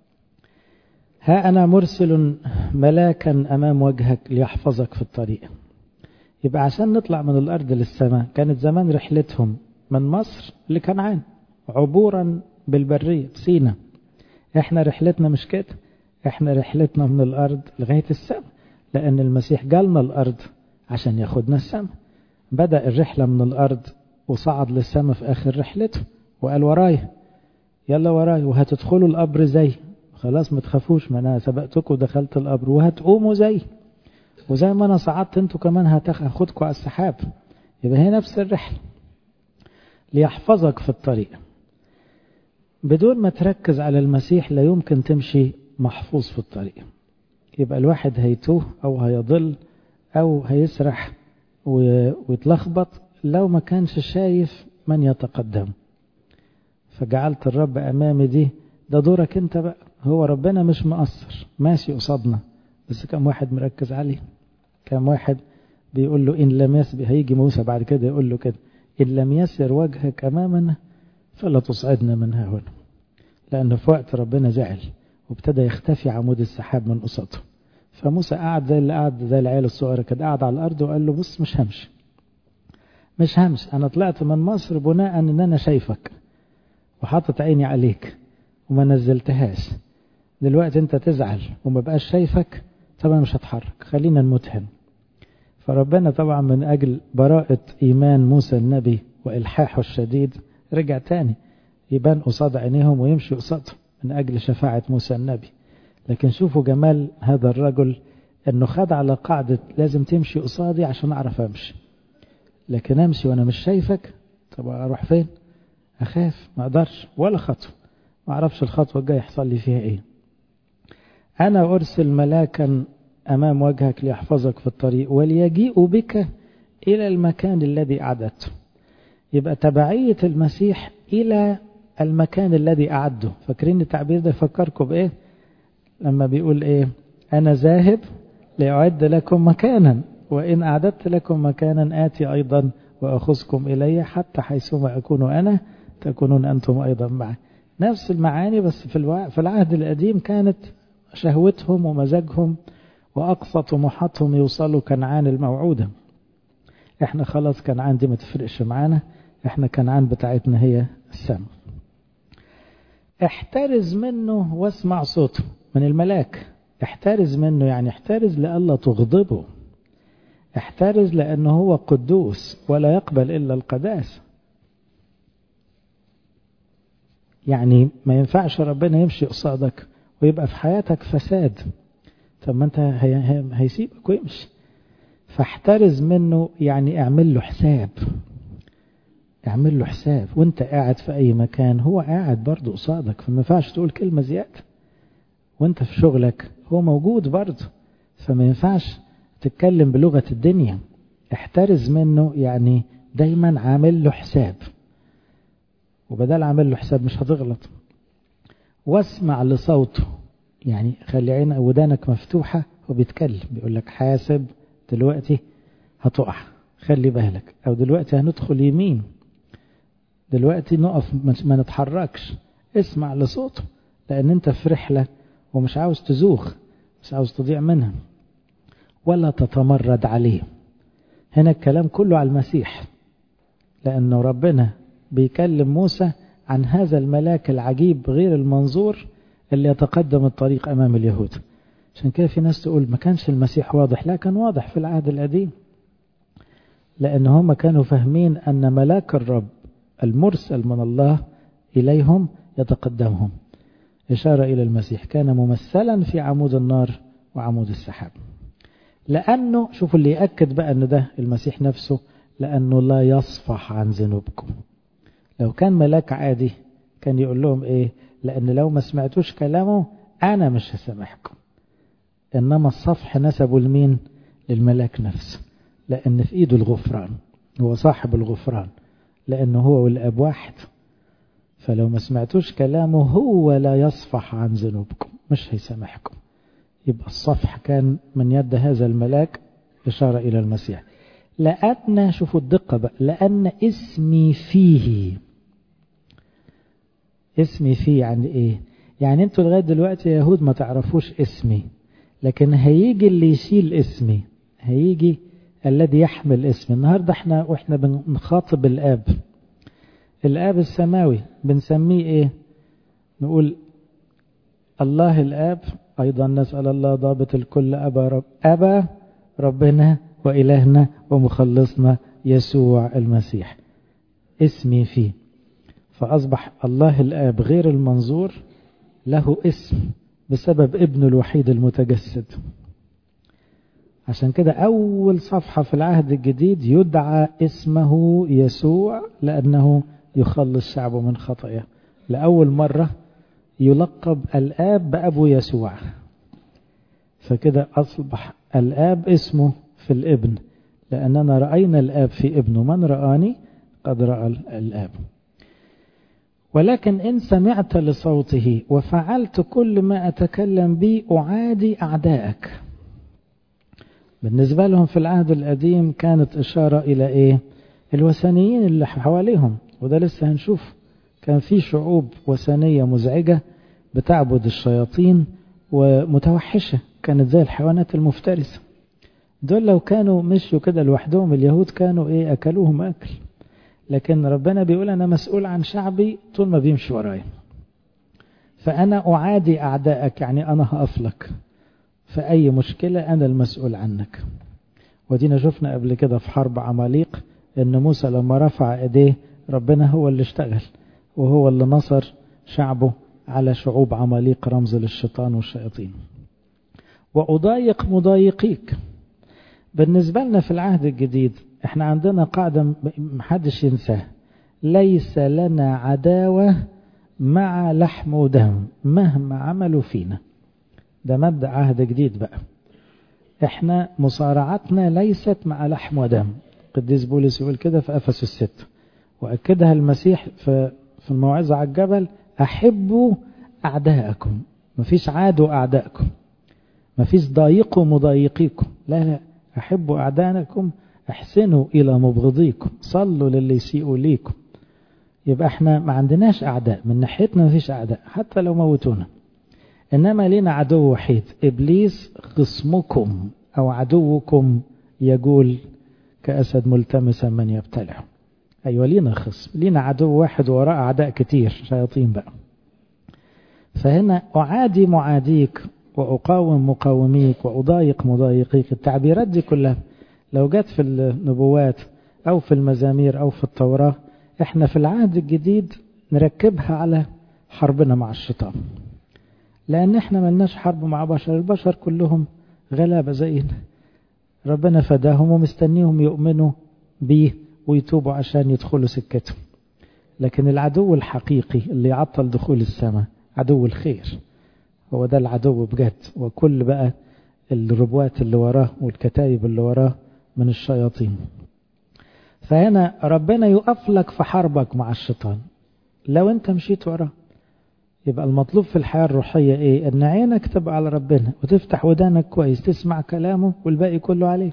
ها انا مرسل ملاكا امام وجهك ليحفظك في الطريق يبقى عشان نطلع من الارض للسماء كانت زمان رحلتهم من مصر لكنعان عبورا بالبرية سينا احنا رحلتنا مش كده احنا رحلتنا من الارض لغاية السماء لان المسيح جالنا الارض عشان ياخدنا السماء بدأ الرحلة من الارض وصعد للسماء في اخر رحلته وقال ورايا يلا ورايا وهتدخلوا القبر زي خلاص ما تخافوش ما انا سبقتكم ودخلت القبر وهتقوموا زي وزي ما انا صعدت انتوا كمان هاخدكم على السحاب يبقى هي نفس الرحلة ليحفظك في الطريق بدون ما تركز على المسيح لا يمكن تمشي محفوظ في الطريق يبقى الواحد هيتوه او هيضل او هيسرح ويتلخبط لو ما كانش شايف من يتقدم فجعلت الرب امامي دي ده دورك انت بقى هو ربنا مش مقصر ماشي قصادنا بس كم واحد مركز عليه كم واحد بيقول له ان لم يسر هيجي موسى بعد كده يقول له كده ان لم يسر وجهك امامنا فلا تصعدنا من ها هنا لأن في وقت ربنا زعل وابتدى يختفي عمود السحاب من قصته فموسى قعد زي اللي قعد زي العيال الصغيرة كده قعد على الأرض وقال له بص مش همشي مش همشي أنا طلعت من مصر بناء إن أنا شايفك وحاطط عيني عليك وما نزلتهاش دلوقتي أنت تزعل وما بقاش شايفك طبعا مش هتحرك خلينا نموت هنا فربنا طبعا من أجل براءة إيمان موسى النبي وإلحاحه الشديد رجع تاني يبان قصاد عينيهم ويمشي قصادهم من أجل شفاعة موسى النبي لكن شوفوا جمال هذا الرجل أنه خد على قاعدة لازم تمشي قصادي عشان أعرف أمشي لكن أمشي وأنا مش شايفك طب أروح فين أخاف ما أقدرش ولا خطوة ما أعرفش الخطوة الجاية يحصل لي فيها إيه أنا أرسل ملاكا أمام وجهك ليحفظك في الطريق وليجيء بك إلى المكان الذي أعددته يبقى تبعية المسيح إلى المكان الذي أعده فاكرين التعبير ده فكركم بإيه لما بيقول إيه أنا ذاهب لأعد لكم مكانا وإن أعددت لكم مكانا آتي أيضا وأخذكم إلي حتى حيثما أكون أنا تكونون أنتم أيضا معي نفس المعاني بس في, الوع... في العهد القديم كانت شهوتهم ومزاجهم وأقصى طموحاتهم يوصلوا كنعان الموعودة احنا خلاص كنعان دي ما تفرقش معانا احنا كنعان بتاعتنا هي السماء احترز منه واسمع صوته من الملاك احترز منه يعني احترز لألا تغضبه احترز لأنه هو قدوس ولا يقبل إلا القداس يعني ما ينفعش ربنا يمشي قصادك ويبقى في حياتك فساد طب ما انت هي هي هيسيبك ويمشي فاحترز منه يعني اعمل له حساب اعمل له حساب وانت قاعد في اي مكان هو قاعد برضه قصادك فما ينفعش تقول كلمه زياده وانت في شغلك هو موجود برضه فما ينفعش تتكلم بلغه الدنيا احترز منه يعني دايما عامل له حساب وبدل عامل له حساب مش هتغلط واسمع لصوته يعني خلي عين ودانك مفتوحة وبيتكلم بيقول لك حاسب دلوقتي هتقع خلي بالك او دلوقتي هندخل يمين دلوقتي نقف ما نتحركش اسمع لصوته لان انت في رحلة ومش عاوز تزوغ مش عاوز تضيع منها ولا تتمرد عليه هنا الكلام كله على المسيح لانه ربنا بيكلم موسى عن هذا الملاك العجيب غير المنظور اللي يتقدم الطريق أمام اليهود عشان كده في ناس تقول ما كانش المسيح واضح لا كان واضح في العهد القديم لأن هم كانوا فاهمين أن ملاك الرب المرسل من الله إليهم يتقدمهم إشارة إلى المسيح كان ممثلا في عمود النار وعمود السحاب لأنه شوفوا اللي يأكد بقى أن ده المسيح نفسه لأنه لا يصفح عن ذنوبكم لو كان ملاك عادي كان يقول لهم إيه لأن لو ما سمعتوش كلامه أنا مش هسامحكم إنما الصفح نسبه لمين للملاك نفسه لأن في إيده الغفران هو صاحب الغفران لأنه هو والأب واحد فلو ما سمعتوش كلامه هو لا يصفح عن ذنوبكم مش هيسامحكم يبقى الصفح كان من يد هذا الملاك إشارة إلى المسيح لأن شوفوا الدقة بقى لأن اسمي فيه اسمي فيه يعني ايه يعني انتوا لغاية دلوقتي يا يهود ما تعرفوش اسمي لكن هيجي اللي يشيل اسمي هيجي الذي يحمل اسمي النهاردة احنا واحنا بنخاطب الاب الاب السماوي بنسميه ايه نقول الله الاب ايضا نسأل الله ضابط الكل ابا رب ابا ربنا وإلهنا ومخلصنا يسوع المسيح اسمي فيه فأصبح الله الآب غير المنظور له اسم بسبب ابنه الوحيد المتجسد عشان كده أول صفحة في العهد الجديد يدعى اسمه يسوع لأنه يخلص شعبه من خطاياه لأول مرة يلقب الآب بأبو يسوع فكده أصبح الآب اسمه في الابن لأننا رأينا الآب في ابنه من رآني قد رأى الآب ولكن إن سمعت لصوته وفعلت كل ما أتكلم به أعادي أعدائك بالنسبة لهم في العهد القديم كانت إشارة إلى إيه الوثنيين اللي حواليهم وده لسه هنشوف كان في شعوب وثنية مزعجة بتعبد الشياطين ومتوحشة كانت زي الحيوانات المفترسة دول لو كانوا مشوا كده لوحدهم اليهود كانوا ايه اكلوهم اكل لكن ربنا بيقول انا مسؤول عن شعبي طول ما بيمشي ورايا فانا اعادي اعدائك يعني انا هقف لك في اي مشكله انا المسؤول عنك ودينا شفنا قبل كده في حرب عماليق ان موسى لما رفع ايديه ربنا هو اللي اشتغل وهو اللي نصر شعبه على شعوب عماليق رمز للشيطان والشياطين وأضايق مضايقيك بالنسبة لنا في العهد الجديد احنا عندنا قاعدة محدش ينساها ليس لنا عداوة مع لحم ودم مهما عملوا فينا ده مبدأ عهد جديد بقى احنا مصارعتنا ليست مع لحم ودم قديس بولس يقول كده في أفس الست وأكدها المسيح في في الموعظة على الجبل أحبوا أعداءكم مفيش عادوا أعدائكم مفيش ضايقوا مضايقيكم لا لا أحبوا أعداءكم احسنوا إلى مبغضيكم صلوا للي يسيئوا ليكم يبقى احنا ما عندناش أعداء من ناحيتنا ما فيش أعداء حتى لو موتونا إنما لنا عدو وحيد إبليس خصمكم أو عدوكم يقول كأسد ملتمسا من يبتلعه أيوة لينا خصم لينا عدو واحد وراء أعداء كتير شياطين بقى فهنا أعادي معاديك وأقاوم مقاوميك وأضايق مضايقيك التعبيرات دي كلها لو جت في النبوات أو في المزامير أو في التوراة احنا في العهد الجديد نركبها على حربنا مع الشيطان لأن احنا ملناش حرب مع بشر البشر كلهم غلابة زينا ربنا فداهم ومستنيهم يؤمنوا بيه ويتوبوا عشان يدخلوا سكتهم لكن العدو الحقيقي اللي يعطل دخول السماء عدو الخير هو ده العدو بجد وكل بقى الربوات اللي وراه والكتايب اللي وراه من الشياطين فهنا ربنا يقف لك في حربك مع الشيطان لو انت مشيت وراه يبقى المطلوب في الحياة الروحية ايه ان عينك تبقى على ربنا وتفتح ودانك كويس تسمع كلامه والباقي كله عليه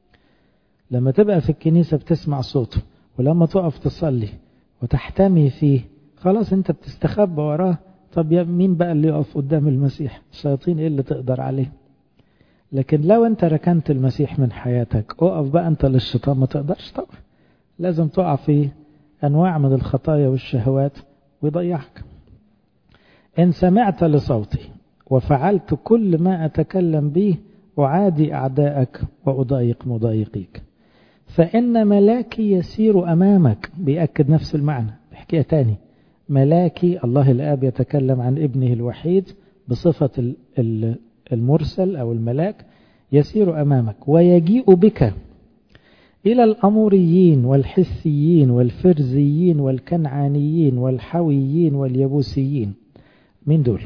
لما تبقى في الكنيسة بتسمع صوته ولما تقف تصلي وتحتمي فيه خلاص انت بتستخبى وراه طب يا مين بقى اللي يقف قدام المسيح الشياطين ايه اللي تقدر عليه لكن لو انت ركنت المسيح من حياتك اقف بقى انت للشيطان ما تقدرش طبعا لازم تقع في انواع من الخطايا والشهوات ويضيعك ان سمعت لصوتي وفعلت كل ما اتكلم به اعادي اعدائك واضايق مضايقيك فان ملاكي يسير امامك بيأكد نفس المعنى بحكايه تاني ملاكي الله الآب يتكلم عن ابنه الوحيد بصفة المرسل أو الملاك يسير أمامك ويجيء بك إلى الأموريين والحثيين والفرزيين والكنعانيين والحويين واليبوسيين مين دول؟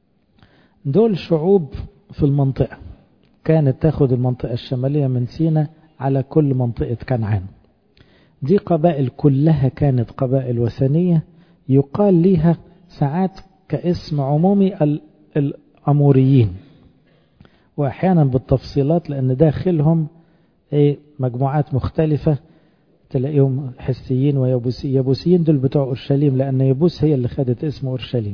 دول شعوب في المنطقة كانت تاخد المنطقة الشمالية من سينا على كل منطقة كنعان دي قبائل كلها كانت قبائل وثنية يقال ليها ساعات كاسم عمومي الأموريين وأحيانا بالتفصيلات لأن داخلهم ايه مجموعات مختلفة تلاقيهم حسيين ويبوسيين يبوسيين دول بتوع أورشليم لأن يبوس هي اللي خدت اسم أورشليم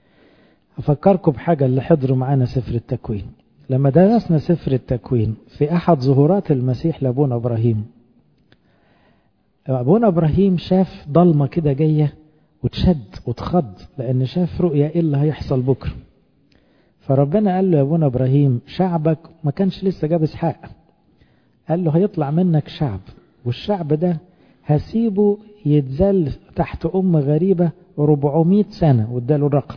أفكركم بحاجة اللي حضروا معانا سفر التكوين لما درسنا سفر التكوين في أحد ظهورات المسيح لأبونا إبراهيم أبونا إبراهيم شاف ضلمة كده جاية وتشد وتخض لأن شاف رؤية إيه اللي هيحصل بكرة فربنا قال له يا أبونا إبراهيم شعبك ما كانش لسه جاب إسحاق قال له هيطلع منك شعب والشعب ده هسيبه يتذل تحت أم غريبة 400 سنة واداله الرقم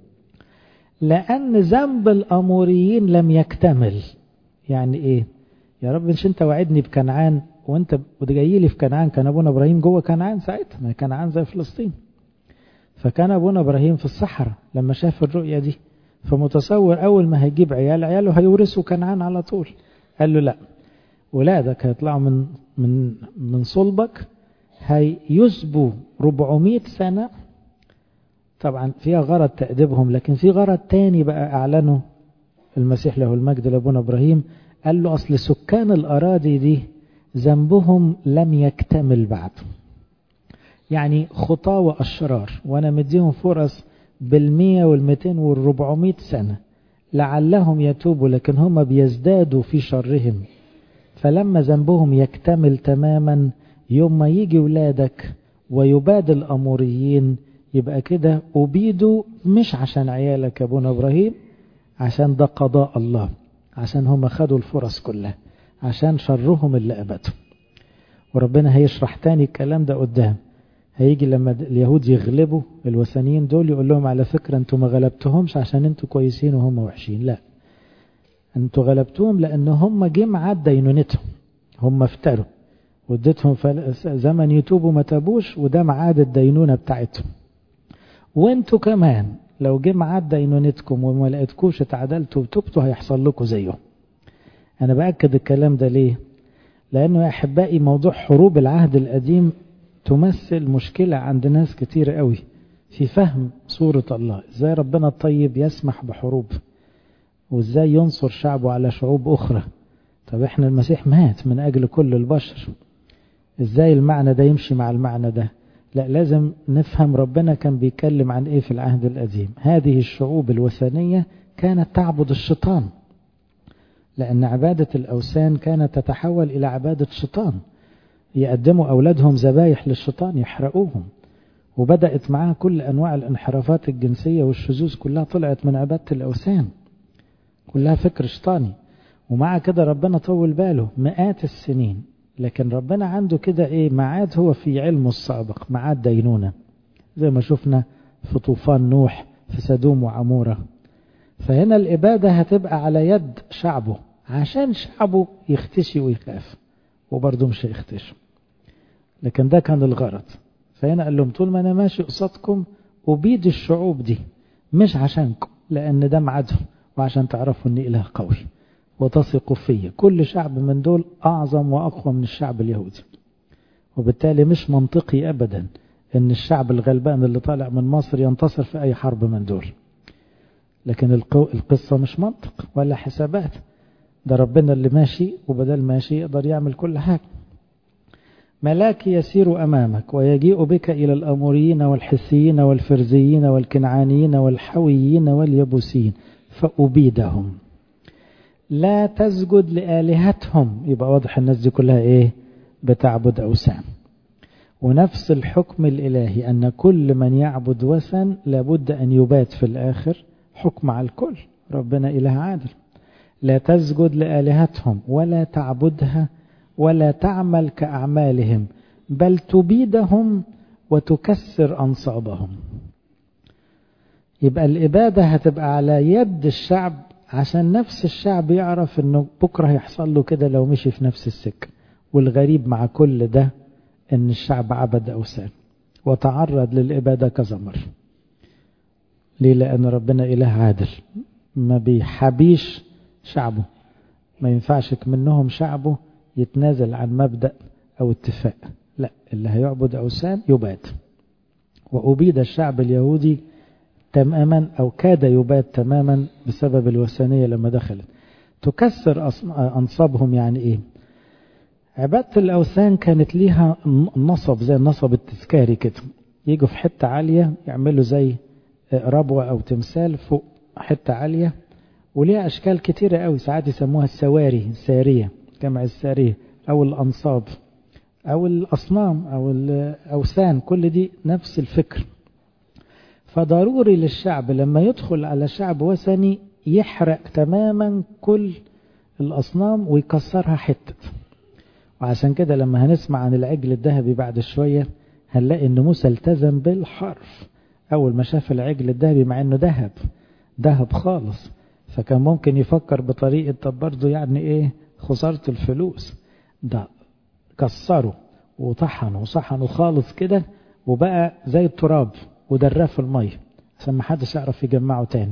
لأن ذنب الأموريين لم يكتمل يعني إيه يا رب مش أنت وعدني بكنعان وأنت جاي لي في كنعان كان أبونا إبراهيم جوه كنعان ساعتها ما كنعان زي فلسطين فكان أبونا إبراهيم في الصحراء لما شاف الرؤية دي فمتصور أول ما هيجيب عيال عياله هيورثوا كنعان على طول قال له لا ولادك هيطلعوا من من من صلبك هيسبوا 400 سنة طبعا فيها غرض تأديبهم لكن في غرض تاني بقى أعلنه المسيح له المجد لأبونا إبراهيم قال له أصل سكان الأراضي دي ذنبهم لم يكتمل بعد يعني خطاة وأشرار وأنا مديهم فرص بالمية والمتين والربعمائة سنة لعلهم يتوبوا لكن هم بيزدادوا في شرهم فلما ذنبهم يكتمل تماما يوم ما يجي ولادك ويباد الأموريين يبقى كده أبيدوا مش عشان عيالك يا ابونا إبراهيم عشان ده قضاء الله عشان هم خدوا الفرص كلها عشان شرهم اللي أبدوا وربنا هيشرح تاني الكلام ده قدام هيجي لما اليهود يغلبوا الوثنيين دول يقول لهم على فكرة انتوا ما غلبتهمش عشان انتوا كويسين وهم وحشين لا انتوا غلبتوهم لان هم جه ميعاد دينونتهم هم افتروا واديتهم زمن يتوبوا ما تابوش وده ميعاد الدينونة بتاعتهم وانتوا كمان لو جه ميعاد دينونتكم وما لقيتكوش اتعدلتوا وتوبتوا هيحصل لكم زيهم انا باكد الكلام ده ليه لانه يا احبائي موضوع حروب العهد القديم تمثل مشكلة عند ناس كتير قوي في فهم صورة الله ازاي ربنا الطيب يسمح بحروب وازاي ينصر شعبه على شعوب اخرى طب احنا المسيح مات من اجل كل البشر ازاي المعنى ده يمشي مع المعنى ده لا لازم نفهم ربنا كان بيتكلم عن ايه في العهد القديم هذه الشعوب الوثنية كانت تعبد الشيطان لأن عبادة الأوثان كانت تتحول إلى عبادة شيطان يقدموا أولادهم ذبايح للشيطان يحرقوهم وبدأت معاها كل أنواع الانحرافات الجنسية والشذوذ كلها طلعت من عبادة الأوثان كلها فكر شيطاني ومع كده ربنا طول باله مئات السنين لكن ربنا عنده كده ايه معاد هو في علمه السابق معاد دينونة زي ما شفنا في طوفان نوح في سدوم وعمورة فهنا الإبادة هتبقى على يد شعبه عشان شعبه يختشي ويخاف وبرضه مش هيختشوا لكن ده كان الغرض فهنا قال لهم طول ما أنا ماشي قصادكم أبيد الشعوب دي مش عشانكم لأن ده معادهم وعشان تعرفوا أني إله قوي وتثقوا فيا كل شعب من دول أعظم وأقوى من الشعب اليهودي وبالتالي مش منطقي أبدا أن الشعب الغلبان اللي طالع من مصر ينتصر في أي حرب من دول لكن القصة مش منطق ولا حسابات ده ربنا اللي ماشي وبدل ماشي يقدر يعمل كل حاجة ملاك يسير أمامك ويجيء بك إلى الأموريين والحسيين والفرزيين والكنعانيين والحويين واليبوسين فأبيدهم لا تسجد لآلهتهم يبقى واضح الناس دي كلها إيه بتعبد أوثان ونفس الحكم الإلهي أن كل من يعبد وثن لابد أن يبات في الآخر حكم على الكل ربنا إله عادل لا تسجد لآلهتهم ولا تعبدها ولا تعمل كأعمالهم بل تبيدهم وتكسر أنصابهم يبقى الإبادة هتبقى على يد الشعب عشان نفس الشعب يعرف انه بكرة هيحصل له كده لو مشي في نفس السكة والغريب مع كل ده ان الشعب عبد أوثان وتعرض للإبادة كذا مرة ليه لأن ربنا إله عادل ما بيحبيش شعبه ما ينفعش منهم شعبه يتنازل عن مبدأ أو اتفاق لا اللي هيعبد أوثان يباد وأبيد الشعب اليهودي تماما أو كاد يباد تماما بسبب الوثنية لما دخلت تكسر أنصابهم يعني إيه عبادة الأوثان كانت ليها نصب زي النصب التذكاري كده يجوا في حتة عالية يعملوا زي ربوة أو تمثال فوق حتة عالية وليها أشكال كتيرة قوي ساعات يسموها السواري السارية جمع السارية أو الأنصاب أو الأصنام أو الأوثان كل دي نفس الفكر فضروري للشعب لما يدخل على شعب وثني يحرق تماما كل الأصنام ويكسرها حتة وعشان كده لما هنسمع عن العجل الذهبي بعد شوية هنلاقي ان موسى التزم بالحرف أول ما شاف العجل الذهبي مع انه ذهب ذهب خالص فكان ممكن يفكر بطريقة طب برضه يعني ايه خسارة الفلوس ده كسره وطحنه وصحنه خالص كده وبقى زي التراب ودراه في المية عشان ما حدش يعرف يجمعه تاني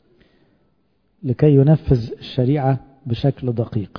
لكي ينفذ الشريعة بشكل دقيق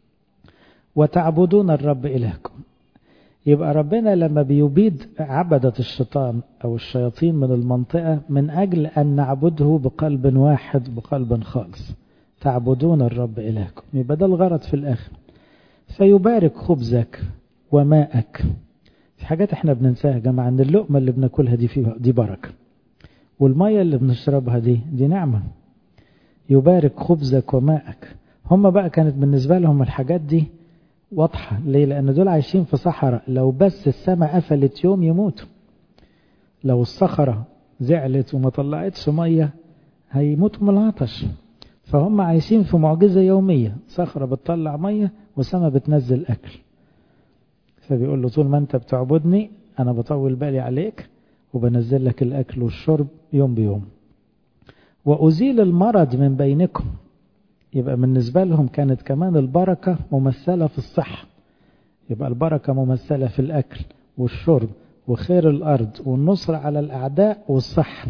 وتعبدون الرب إلهكم يبقى ربنا لما بيبيد عبدة الشيطان أو الشياطين من المنطقة من أجل أن نعبده بقلب واحد بقلب خالص تعبدون الرب إلهكم يبقى ده الغرض في الآخر فيبارك خبزك وماءك في حاجات احنا بننساها يا جماعة ان اللقمة اللي بناكلها دي فيها دي بركة والمية اللي بنشربها دي دي نعمة يبارك خبزك وماءك هم بقى كانت بالنسبة لهم الحاجات دي واضحة ليه لأن دول عايشين في صحراء لو بس السماء قفلت يوم يموتوا لو الصخرة زعلت وما طلعتش مية هيموتوا من العطش فهم عايشين في معجزة يومية صخرة بتطلع مية وسماء بتنزل أكل فبيقول له طول ما أنت بتعبدني أنا بطول بالي عليك وبنزل لك الأكل والشرب يوم بيوم وأزيل المرض من بينكم يبقى بالنسبة لهم كانت كمان البركة ممثلة في الصحة يبقى البركة ممثلة في الأكل والشرب وخير الأرض والنصر على الأعداء والصحة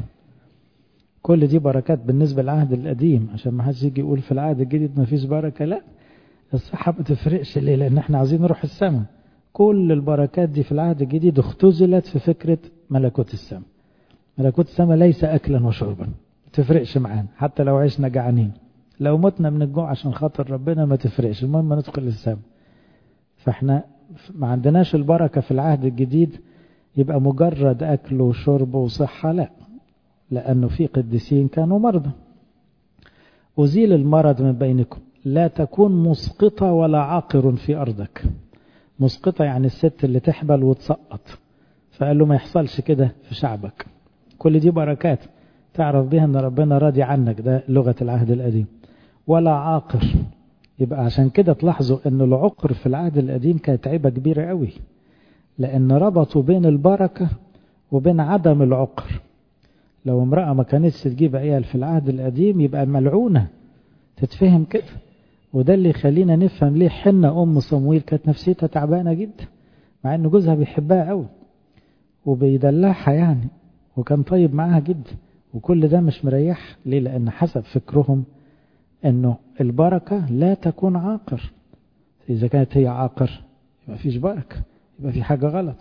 كل دي بركات بالنسبة للعهد القديم عشان ما حدش يجي يقول في العهد الجديد ما فيش بركة لا الصحة ما تفرقش ليه لأن احنا عايزين نروح السماء كل البركات دي في العهد الجديد اختزلت في فكرة ملكوت السماء ملكوت السماء ليس أكلا وشربا ما تفرقش معانا حتى لو عشنا جعانين لو متنا من الجوع عشان خاطر ربنا ما تفرقش المهم ندخل السماء فاحنا ما عندناش البركة في العهد الجديد يبقى مجرد أكل وشرب وصحة لا لأنه في قديسين كانوا مرضى أزيل المرض من بينكم لا تكون مسقطة ولا عاقر في أرضك مسقطة يعني الست اللي تحبل وتسقط فقال له ما يحصلش كده في شعبك كل دي بركات تعرف بها ان ربنا راضي عنك ده لغة العهد القديم ولا عاقر يبقى عشان كده تلاحظوا ان العقر في العهد القديم كانت عيبة كبيرة قوي لان ربطوا بين البركة وبين عدم العقر لو امرأة ما كانتش تجيب عيال في العهد القديم يبقى ملعونة تتفهم كده وده اللي يخلينا نفهم ليه حنة أم صمويل كانت نفسيتها تعبانة جدا مع إن جوزها بيحبها قوي وبيدلعها يعني وكان طيب معاها جدا وكل ده مش مريح ليه لأن حسب فكرهم أنه البركة لا تكون عاقر إذا كانت هي عاقر يبقى فيش بركة يبقى في حاجة غلط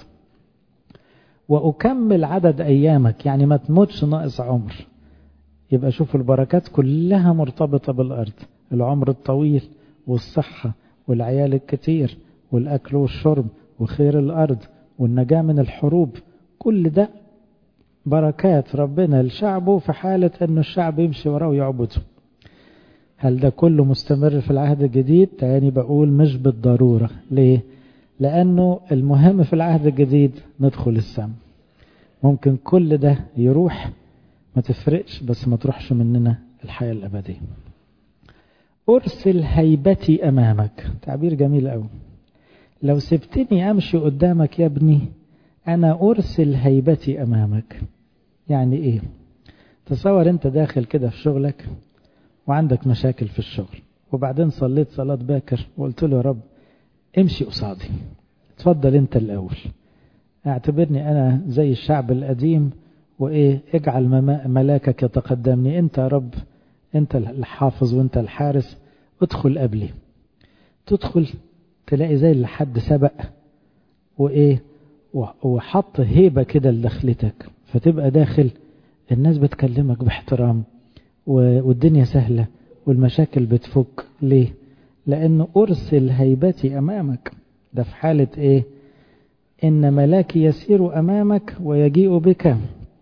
وأكمل عدد أيامك يعني ما تموتش ناقص عمر يبقى شوف البركات كلها مرتبطة بالأرض العمر الطويل والصحة والعيال الكتير والأكل والشرب وخير الأرض والنجاة من الحروب كل ده بركات ربنا لشعبه في حالة أن الشعب يمشي وراه ويعبده هل ده كله مستمر في العهد الجديد تاني بقول مش بالضرورة ليه لأنه المهم في العهد الجديد ندخل السماء ممكن كل ده يروح ما تفرقش بس ما تروحش مننا الحياة الأبدية أرسل هيبتي أمامك تعبير جميل أوي لو سبتني أمشي قدامك يا ابني أنا أرسل هيبتي أمامك يعني إيه تصور أنت داخل كده في شغلك وعندك مشاكل في الشغل وبعدين صليت صلاة باكر وقلت له يا رب امشي قصادي اتفضل انت الأول اعتبرني أنا زي الشعب القديم وإيه اجعل ملاكك يتقدمني انت يا رب انت الحافظ وانت الحارس ادخل قبلي تدخل تلاقي زي اللي حد سبق وايه وحط هيبة كده لدخلتك فتبقى داخل الناس بتكلمك باحترام والدنيا سهلة والمشاكل بتفك ليه لأنه أرسل هيبتي أمامك ده في حالة إيه إن ملاكي يسير أمامك ويجيء بك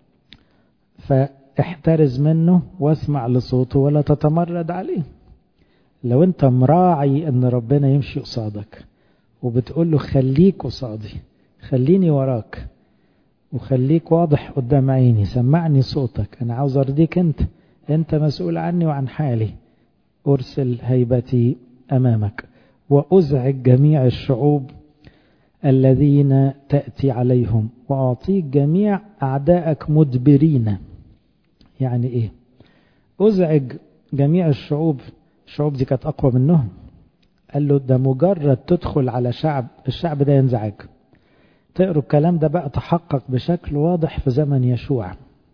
فاحترز منه واسمع لصوته ولا تتمرد عليه لو انت مراعي ان ربنا يمشي قصادك وبتقول له خليك قصادي خليني وراك وخليك واضح قدام عيني سمعني صوتك انا عاوز ارضيك انت انت مسؤول عني وعن حالي ارسل هيبتي امامك وازعج جميع الشعوب الذين تاتي عليهم واعطيك جميع اعدائك مدبرين يعني ايه ازعج جميع الشعوب الشعوب دي كانت اقوى منهم قال له ده مجرد تدخل على شعب الشعب ده ينزعج تقروا الكلام ده بقى تحقق بشكل واضح في زمن يشوع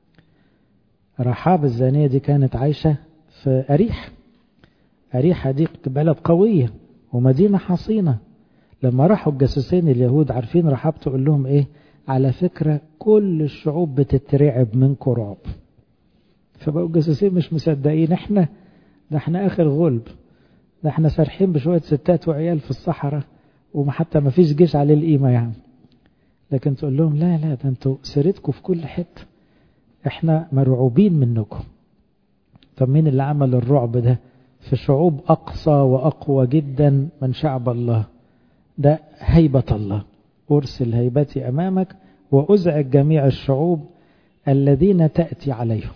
رحاب الزانية دي كانت عايشة في أريح أريحة دي بلد قوية ومدينة حصينة لما راحوا الجاسوسين اليهود عارفين رحاب تقول لهم ايه على فكرة كل الشعوب بتترعب منكم رعب فبقوا الجاسوسين مش مصدقين احنا ده احنا اخر غلب ده احنا سارحين بشوية ستات وعيال في الصحراء وحتى ما فيش جيش عليه القيمة يعني لكن تقول لهم لا لا ده انتوا سيرتكم في كل حتة احنا مرعوبين منكم طب مين اللي عمل الرعب ده في شعوب أقصى وأقوى جدا من شعب الله ده هيبة الله أرسل هيبتي أمامك وأزعج جميع الشعوب الذين تأتي عليهم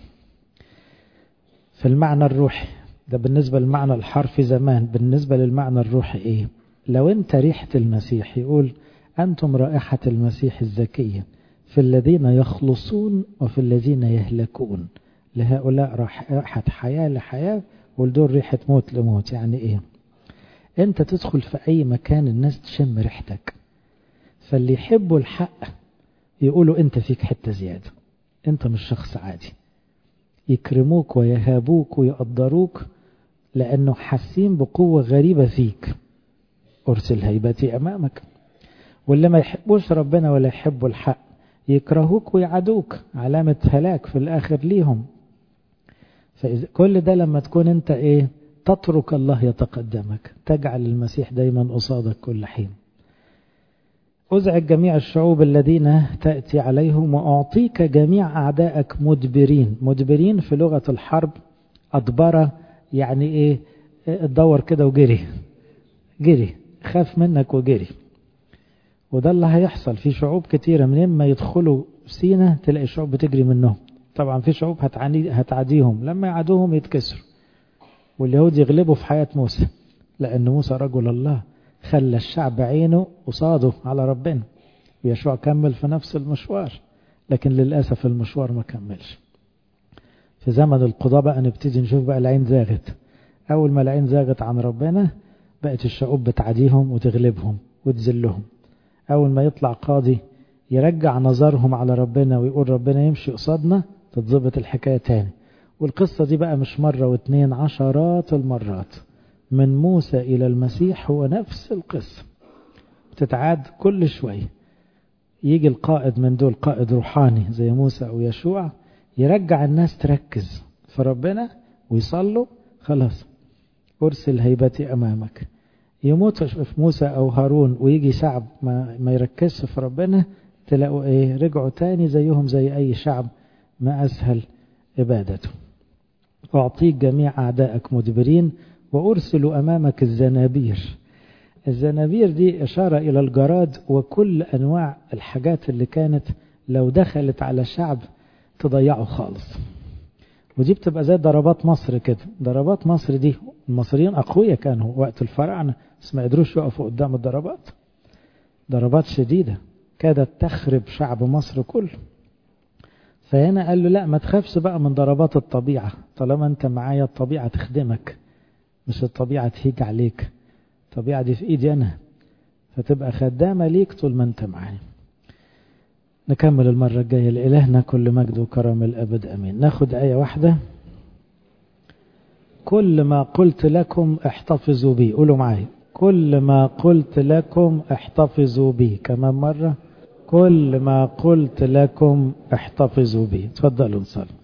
في المعنى الروحي ده بالنسبة للمعنى الحرفي زمان بالنسبة للمعنى الروحي ايه لو انت ريحة المسيح يقول أنتم رائحة المسيح الزكية في الذين يخلصون وفي الذين يهلكون لهؤلاء رائحة حياة لحياة ولدول ريحة موت لموت يعني ايه انت تدخل في اي مكان الناس تشم ريحتك فاللي يحبوا الحق يقولوا انت فيك حتة زيادة انت مش شخص عادي يكرموك ويهابوك ويقدروك لأنه حاسين بقوة غريبة فيك أرسل هيبتي أمامك واللي ما يحبوش ربنا ولا يحبوا الحق يكرهوك ويعادوك علامة هلاك في الآخر ليهم فإذا كل ده لما تكون أنت إيه تترك الله يتقدمك تجعل المسيح دايما قصادك كل حين أزعج جميع الشعوب الذين تأتي عليهم وأعطيك جميع أعدائك مدبرين مدبرين في لغة الحرب أدبر يعني إيه اتدور كده وجري جري خاف منك وجري وده اللي هيحصل في شعوب كتيرة من ما يدخلوا سينا تلاقي شعوب بتجري منهم طبعا في شعوب هتعدي هتعديهم لما يعدوهم يتكسروا واليهود يغلبوا في حياة موسى لأن موسى رجل الله خلى الشعب عينه قصاده على ربنا ويشوع كمل في نفس المشوار لكن للأسف المشوار ما كملش في زمن القضاء بقى نبتدي نشوف بقى العين زاغت أول ما العين زاغت عن ربنا بقت الشعوب بتعديهم وتغلبهم وتذلهم أول ما يطلع قاضي يرجع نظرهم على ربنا ويقول ربنا يمشي قصادنا تتظبط الحكاية تاني والقصة دي بقى مش مرة واتنين عشرات المرات من موسى إلى المسيح هو نفس القصة بتتعاد كل شوية يجي القائد من دول قائد روحاني زي موسى أو يشوع يرجع الناس تركز في ربنا ويصلوا خلاص أرسل هيبتي أمامك يموت في موسى أو هارون ويجي شعب ما, ما يركزش في ربنا تلاقوا إيه رجعوا تاني زيهم زي أي شعب ما أسهل عبادته أعطيك جميع أعدائك مدبرين وأرسل أمامك الزنابير الزنابير دي إشارة إلى الجراد وكل أنواع الحاجات اللي كانت لو دخلت على شعب تضيعه خالص ودي بتبقى زي ضربات مصر كده ضربات مصر دي المصريين أقوياء كانوا وقت الفراعنة بس ما قدروش يقفوا قدام الضربات ضربات شديدة كادت تخرب شعب مصر كله فهنا قال له لا ما تخافش بقى من ضربات الطبيعة طالما انت معايا الطبيعة تخدمك مش الطبيعة تهيج عليك الطبيعة دي في ايدي انا فتبقى خدامة ليك طول ما انت معايا نكمل المرة الجاية لإلهنا كل مجد وكرم الأبد أمين ناخد آية واحدة كل ما قلت لكم احتفظوا بي قولوا معايا كل ما قلت لكم احتفظوا بي كمان مرة كل ما قلت لكم احتفظوا بي تفضلوا نصلي